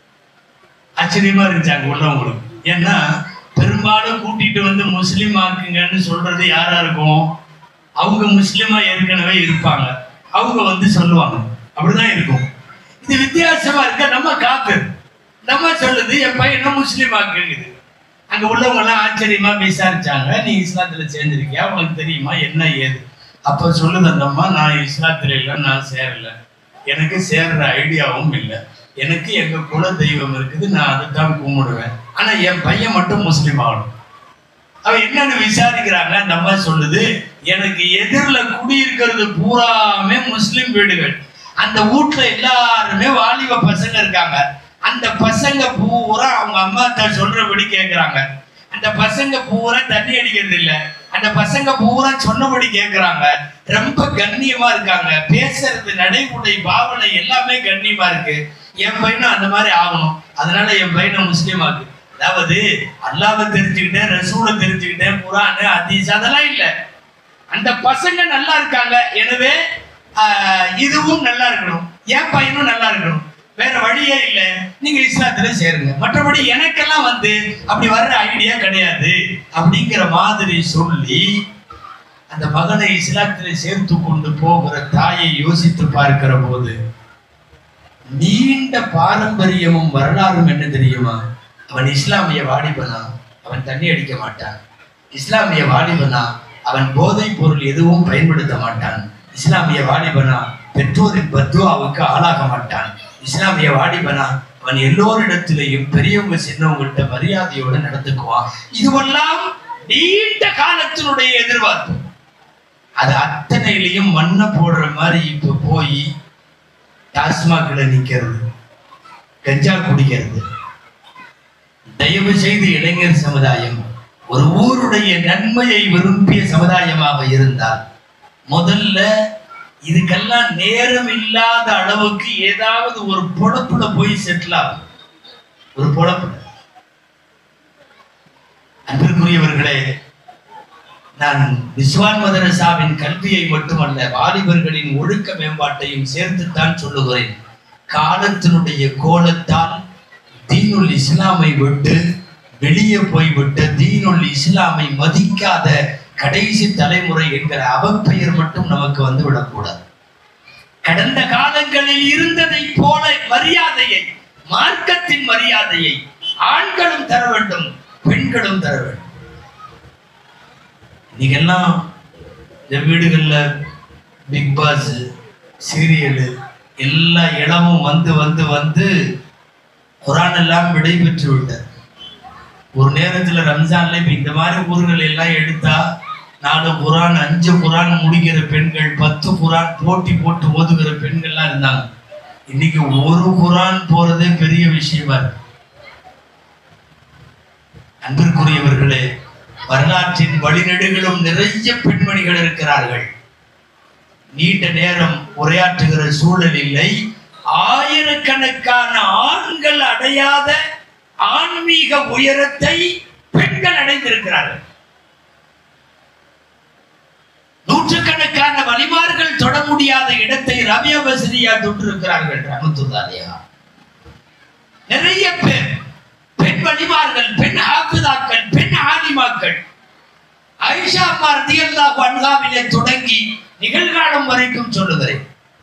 ஆச்சரியமா இருந்துச்சு அங்க உள்ளவங்களுக்கு ஏன்னா பெரும்பாலும் கூட்டிட்டு வந்து முஸ்லீம் ஆக்குங்கன்னு சொல்றது யாரா இருக்கும் அவங்க முஸ்லீமா ஏற்கனவே இருப்பாங்க அவங்க வந்து சொல்லுவாங்க அப்படிதான் இருக்கும் இது வித்தியாசமா இருக்க நம்ம காப்பு நம்ம சொல்லுது என் பையனை முஸ்லீம் ஆக்குங்குது அங்க உள்ளவங்க எல்லாம் ஆச்சரியமா விசாரிச்சாங்க நீ இஸ்லாத்துல சேர்ந்திருக்கியா உனக்கு தெரியுமா என்ன ஏது அப்ப சொல்லுது அந்த அம்மா நான் இஸ்லாத்துல இல்லை நான் சேரல எனக்கு சேர்ற ஐடியாவும் இல்லை எனக்கு எங்க குல தெய்வம் இருக்குது நான் அதை தான் கும்பிடுவேன் ஆனா என் பையன் மட்டும் முஸ்லீம் ஆகணும் அவன் என்னன்னு விசாரிக்கிறாங்க அந்த அம்மா சொல்லுது எனக்கு எதிரில் குடியிருக்கிறது பூராமே முஸ்லிம் வீடுகள் அந்த வீட்டுல எல்லாருமே வாலிப பசங்க இருக்காங்க அந்த பசங்க பூரா அவங்க அம்மா தான் சொல்றபடி கேக்குறாங்க அந்த பசங்க பூரா தண்ணி அடிக்கிறது இல்ல அந்த பசங்க பூரா சொன்னபடி கேக்குறாங்க ரொம்ப கண்ணியமா இருக்காங்க பேசுறது நடைமுறை பாவனை எல்லாமே கண்ணியமா இருக்கு என் பையனும் அந்த மாதிரி ஆகணும் அதனால என் பையனை முஸ்லீம் ஆக்கு அதாவது அல்லாவை தெரிஞ்சுக்கிட்டேன் ரசூலை தெரிஞ்சுக்கிட்டேன் குரான் ஹதீஸ் அதெல்லாம் இல்ல அந்த பசங்க நல்லா இருக்காங்க எனவே ஆஹ், இதுவும் நல்லா இருக்கணும் என் பையனும் நல்லா இருக்கணும் வேற வழியே இல்ல நீங்க இஸ்லாத்துல சேருங்க மற்றபடி எனக்கெல்லாம் வந்து அப்படி வர்ற ஐடியா கிடையாது அப்படிங்கிற மாதிரி சொல்லி அந்த மகனை இஸ்லாத்திலே சேர்த்து கொண்டு போகிற தாயை யோசித்து பார்க்கிற போது நீண்ட பாரம்பரியமும் வரலாறும் என்ன தெரியுமா அவன் இஸ்லாமிய வாலிபனா அவன் தண்ணி அடிக்க மாட்டான் இஸ்லாமிய வாலிபனா அவன் போதைப் பொருள் எதுவும் பயன்படுத்த மாட்டான் இஸ்லாமிய வாலிபனா பெற்றோரின் பத்துவாவுக்கு ஆளாக மாட்டான் இஸ்லாமிய வாலிபனா அவன் எல்லோரிடத்திலேயும் பெரியவங்க சின்னவங்கள்ட்ட மரியாதையோடு நடந்துக்குவான் இதுவெல்லாம் நீண்ட காலத்தினுடைய எதிர்பார்ப்பு அது அத்தனையிலையும் மண்ணை போடுற மாதிரி இப்ப போய் டாஸ்மாக்ல நிக்கிறது கஞ்சா குடிக்கிறது தயவு செய்து இளைஞர் சமுதாயம் ஒரு ஊருடைய நன்மையை விரும்பிய சமுதாயமாக இருந்தால் முதல்ல இதுக்கெல்லாம் நேரம் இல்லாத அளவுக்கு ஏதாவது ஒரு பொழப்புல போய் செட்டில் ஆகும் ஒரு பொழப்புல அன்பிற்குரியவர்களே நான் விஸ்வான் மதரசாவின் கல்வியை மட்டுமல்ல வாலிபர்களின் ஒழுக்க மேம்பாட்டையும் சேர்த்துத்தான் சொல்லுகிறேன் காலத்தினுடைய கோலத்தால் தீனுல் இஸ்லாமை விட்டு வெளியே போய்விட்ட தீனுல் இஸ்லாமை மதிக்காத கடைசி தலைமுறை என்கிற அவப்பெயர் மட்டும் நமக்கு வந்து விடக்கூடாது கடந்த காலங்களில் இருந்ததை போல மரியாதையை மார்க்கத்தின் மரியாதையை ஆண்களும் தர வேண்டும் பெண்களும் தர வேண்டும் இன்னைக்கெல்லாம் இந்த வீடுகள்ல பிக் பாஸ் சீரியலு எல்லா இடமும் வந்து வந்து வந்து குரான் எல்லாம் விடைபெற்று விட்டார் ஒரு நேரத்துல ரம்ஜான்ல இப்ப இந்த மாதிரி ஊர்கள் எல்லாம் எடுத்தா நாலு குரான் அஞ்சு குரான் முடிக்கிற பெண்கள் பத்து குரான் போட்டி போட்டு ஓதுகிற பெண்கள்லாம் இருந்தாங்க இன்னைக்கு ஒரு குரான் போறதே பெரிய விஷயமா இருக்கு அன்பிற்குரியவர்களே வரலாற்றின் வழிநெடுகளும் நிறைய பெண்மணிகள் இருக்கிறார்கள் நீண்ட நேரம் உரையாற்றுகிற சூழல் இல்லை ஆயிரக்கணக்கான ஆண்கள் அடையாத ஆன்மீக உயரத்தை பெண்கள் அடைந்திருக்கிறார்கள் நூற்றுக்கணக்கான வலிமார்கள் தொட முடியாத இடத்தை ரவியா பசரியா தொட்டிருக்கிறார்கள் ரமத்துல்லாலியா நிறைய பேர் பெண் வலிமார்கள் பெண் ஆபிதாக்கள் பெண் ஆலிமாக்கள் ஐஷா அம்மா ரதியல்லாஹு அன்ஹாவிலே தொடங்கி நிகழ்காலம் வரைக்கும் சொல்லுகிறேன்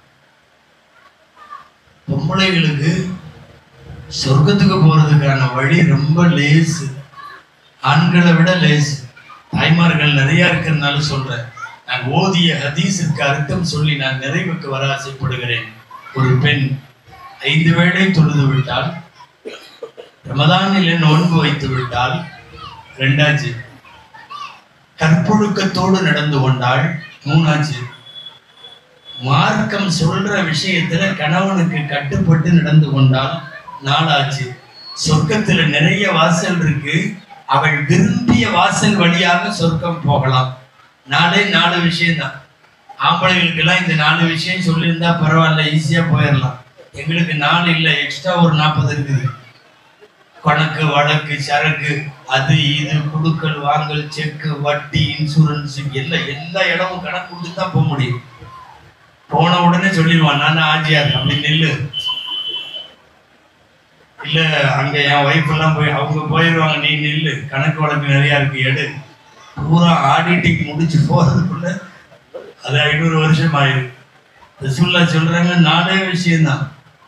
பொம்பளைகளுக்கு சொர்க்கத்துக்கு போறதுக்கான வழி ரொம்ப லேசு ஆண்களை விட லேசு தாய்மார்கள் நிறைய இருக்கிறதுனால சொல்றேன் நான் ஓதிய ஹதீஸிற்கு அர்த்தம் சொல்லி நான் நிறைவுக்கு வர ஆசைப்படுகிறேன் ஒரு பெண் ஐந்து வேளை தொழுது விட்டால் ரமதானில் நோன்பு வைத்து விட்டால் ரெண்டாச்சு கற்பொழுக்கத்தோடு நடந்து கொண்டாள் மூணாச்சு மார்க்கம் சொல்ற விஷயத்துல கணவனுக்கு கட்டுப்பட்டு நடந்து கொண்டால் நாலாச்சு சொர்க்கத்துல நிறைய வாசல் இருக்கு அவள் விரும்பிய வாசல் வழியாக சொர்க்கம் போகலாம் நாலே நாலு விஷயம்தான் ஆம்பளைகளுக்கு எல்லாம் இந்த நாலு விஷயம் சொல்லியிருந்தா பரவாயில்ல ஈஸியா போயிடலாம் எங்களுக்கு நாலு இல்லை எக்ஸ்ட்ரா ஒரு நாற்பது இருக்குது கணக்கு வழக்கு சரக்கு அது இது குடுக்கல் வாங்கல் செக்கு வட்டி இன்சூரன்ஸ் எல்லா எல்லா இடமும் கணக்கு கொடுத்து தான் போக முடியும் போன உடனே சொல்லிடுவான் நான் ஆஜியார் அப்படி நெல்லு இல்ல அங்க என் ஒய்ஃப் எல்லாம் போய் அவங்க போயிடுவாங்க நீ நெல்லு கணக்கு வழக்கு நிறைய இருக்கு எடு பூரா ஆடிட்டிங் முடிச்சு போறதுக்குள்ள அது ஐநூறு வருஷம் ஆயிருக்கு ரசூல்லா சொல்றாங்க நாலே விஷயம்தான்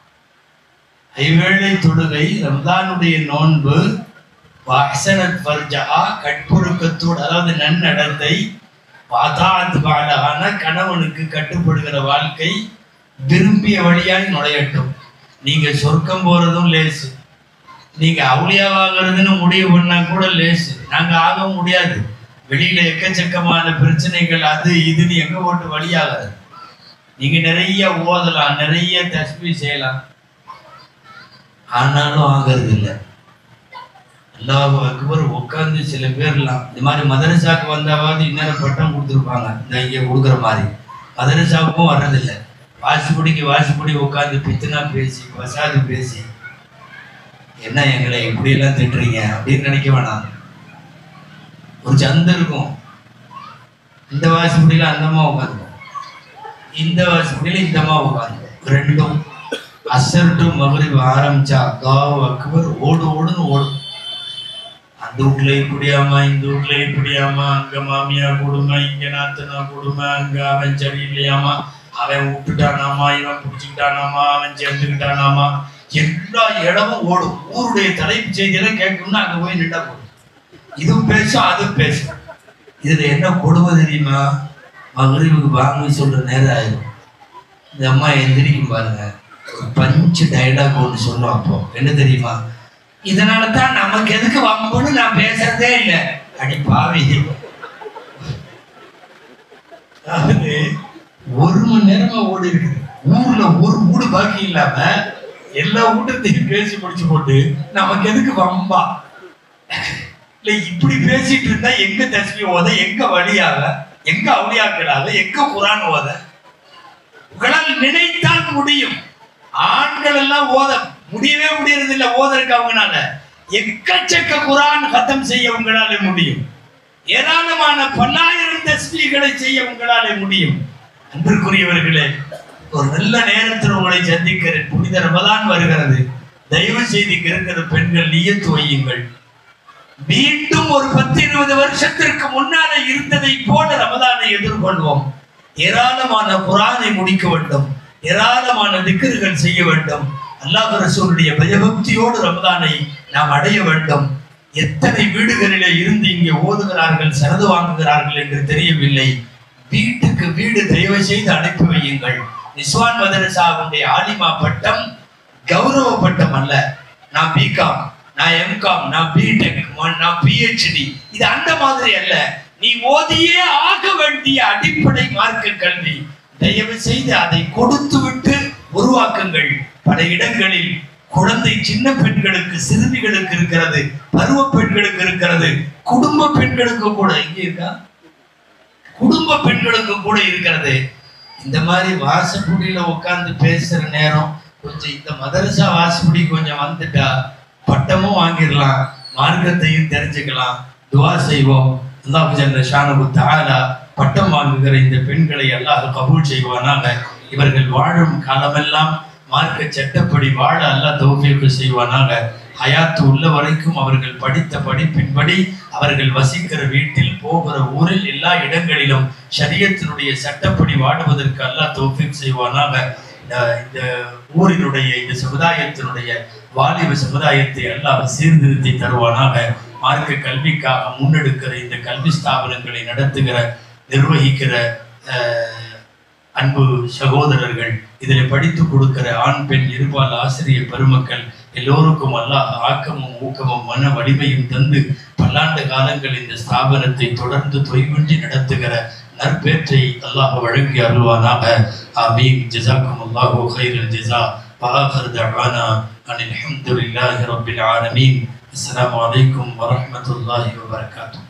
ஐவேளை தொழுகை ரம்தானுடைய நோன்பு வாசனத் ஃபர்ஜா கட்பொழுக்கத்தோடு அதாவது நன்னடத்தை பாதாத் பாலகான கணவனுக்கு கட்டுப்படுகிற வாழ்க்கை விரும்பிய வழியாய் நுழையட்டும் நீங்க சொர்க்கம் போறதும் லேசு நீங்க அவுளியாவாகிறதுன்னு முடிவு பண்ணா கூட லேசு நாங்க ஆக முடியாது வெளியில எக்கச்சக்கமான பிரச்சனைகள் அது இதுன்னு எங்க போட்டு வழியாகாது நீங்க நிறைய ஓதலாம் நிறைய தஸ்பி செய்யலாம் ஆனாலும் ஆகிறது இல்லை அல்லாஹ் அக்பர் உட்கார்ந்து சில பேர்லாம் இந்த மாதிரி மதரசாக்கு வந்தாவது இன்னொரு பட்டம் கொடுத்துருப்பாங்க இந்த இங்கே கொடுக்குற மாதிரி மதரசாவுக்கும் வர்றதில்லை வாசிப்படிக்கு வாசிப்படி உட்காந்து பித்தனா பேசி பசாது பேசி என்ன எங்களை இப்படியெல்லாம் திட்டுறீங்க அப்படின்னு நினைக்க வேணாம் ஒரு சந்தை இருக்கும் இந்த வாசிப்படியில் அந்தமா உட்காந்துக்கும் இந்த வாசிப்படியில் இந்தமா உட்காந்துக்கும் ரெண்டும் அசர் டு மகரிப் ஆரம்பிச்சா அல்லாஹ் அக்பர் ஓடு ஓடுன்னு ஓடும் அந்த வீட்ல இப்படியாமா இந்த வீட்ல இப்படியாமா அங்க மாமியா கொடுமை இங்க நாத்தனா கொடுமை அங்க அவன் சரியில்லையாமா அவன் விட்டுட்டானாமா இவன் பிடிச்சிக்கிட்டானாமா அவன் சேர்ந்துக்கிட்டானாமா எல்லா இடமும் ஓடும் ஊருடைய தலைப்பு செய்தியெல்லாம் கேட்கணும்னா அங்க போய் நின்றா போதும் இதுவும் பேசும் அதுவும் பேசும் இதுல என்ன கொடுமை தெரியுமா மகரிவுக்கு வாங்கி சொல்ற நேரம் ஆயிரும் இந்த அம்மா எந்திரிக்கும் பாருங்க ஒரு பஞ்சு டைலாக் ஒன்று சொல்லும் அப்போ என்ன தெரியுமா இதனால தான் நமக்கு எதுக்கு வம்புன்னு நான் பேசுறதே இல்லை அடி பாவி அதாவது ஒரு மணி நேரமா ஓடி இருக்குது ஊர்ல ஒரு வீடு பாக்கி இல்லாம எல்லா வீட்டத்தையும் பேசி முடிச்சு போட்டு நமக்கு எதுக்கு வம்பா இல்ல இப்படி பேசிட்டு இருந்தா எங்க தஸ்மி ஓத எங்க வழியாக எங்க அவுளியாக்களாக எங்க குரான் ஓத உங்களால் நினைத்தால் முடியும் ஆண்கள் எல்லாம் ஓத முடியவே முடியறது இல்ல ஓதற்கு அவங்கனால எக்கச்சக்க குரான் கத்தம் செய்ய உங்களால முடியும் ஏராளமான பல்லாயிரம் தஸ்மீகளை செய்ய உங்களாலே முடியும் அன்பிற்குரியவர்களே ஒரு நல்ல நேரத்தில் உங்களை சந்திக்கிறேன் புனித ரமதான் வருகிறது தயவு செய்து இங்க இருக்கிற பெண்கள் நியத்து வையுங்கள் மீண்டும் ஒரு பத்து இருபது வருஷத்திற்கு முன்னால இருந்ததை போல ரமதானை எதிர்கொள்வோம் ஏராளமான குரானை முடிக்க வேண்டும் ஏராளமான திக்கர்கள் செய்ய வேண்டும் அல்லாஹ் ரசூலுடைய பயபக்தியோடு ரமதானை நாம் அடைய வேண்டும் எத்தனை வீடுகளிலே இருந்து இங்கே ஓதுகிறார்கள் சரது வாங்குகிறார்கள் என்று தெரியவில்லை வீட்டுக்கு வீடு தயவு செய்து அனுப்பி வையுங்கள் நிஸ்வான் மதரசாவுடைய ஆலிமா பட்டம் கௌரவ பட்டம் அல்ல நான் பிகாம் நான் எம்காம் நான் பிடெக் நான் பிஹெச்டி இது அந்த மாதிரி அல்ல நீ ஓதியே ஆக வேண்டிய அடிப்படை மார்க்க கல்வி தயவு செய்து அதை கொடுத்து விட்டு உருவாக்குங்கள் பல இடங்களில் குழந்தை சின்ன பெண்களுக்கு சிறுமிகளுக்கு இருக்கிறது பருவ பெண்களுக்கு இருக்கிறது குடும்ப பெண்களுக்கு கூட இங்க இருக்கா குடும்ப பெண்களுக்கு கூட இருக்கிறது இந்த மாதிரி வாசப்படியில உட்கார்ந்து பேசுற நேரம் கொஞ்சம் இந்த மதரசா வாசப்படி கொஞ்சம் வந்துட்டா பட்டமும் வாங்கிடலாம் மார்க்கத்தையும் தெரிஞ்சுக்கலாம் துவா செய்வோம் அல்லாஹ் ஜல்ல ஷானு தஆலா பட்டம் வாங்குகிற இந்த பெண்களை அல்லாஹ் கபூல் செய்வானாக இவர்கள் வாழும் காலமெல்லாம் மார்க்க சட்டப்படி வாழ அல்லாஹ் தௌஃபீக் செய்வானாக ஹயாத்து உள்ள வரைக்கும் அவர்கள் படித்த படிப்பின்படி அவர்கள் வசிக்கிற வீட்டில் போகிற ஊரில் எல்லா இடங்களிலும் ஷரியத்தினுடைய சட்டப்படி வாடுவதற்கு அல்லாஹ் தௌஃபீக் செய்வானாக இந்த- இந்த ஊரினுடைய இந்த சமுதாயத்தினுடைய வாலிப சமுதாயத்தை அல்லாஹ் சீர்திருத்தி தருவானாக மார்க்க கல்விக்காக முன்னெடுக்கிற இந்த கல்வி ஸ்தாபனங்களை நடத்துகிற நிர்வகிக்கிற அஹ், அன்பு சகோதரர்கள் இதில் படித்து கொடுக்கிற ஆண் பெண் இருபால் ஆசிரியர் பெருமக்கள் எல்லோருக்கும் அல்லாஹ் ஆக்கமும் ஊக்கமும் மன வலிமையும் தந்து பல்லாண்டு காலங்கள் இந்த ஸ்தாபனத்தை தொடர்ந்து தொய்வின்றி நடத்துகிற நற்பேற்றை அல்லாஹ் வழங்கி அருள்வானாக ஆமீன் ஜஸாக்கும் அல்லாஹு خير الجزاء وآخر دعوانا أن الحمد لله رب العالمين السلام عليكم ورحمة الله وبركاته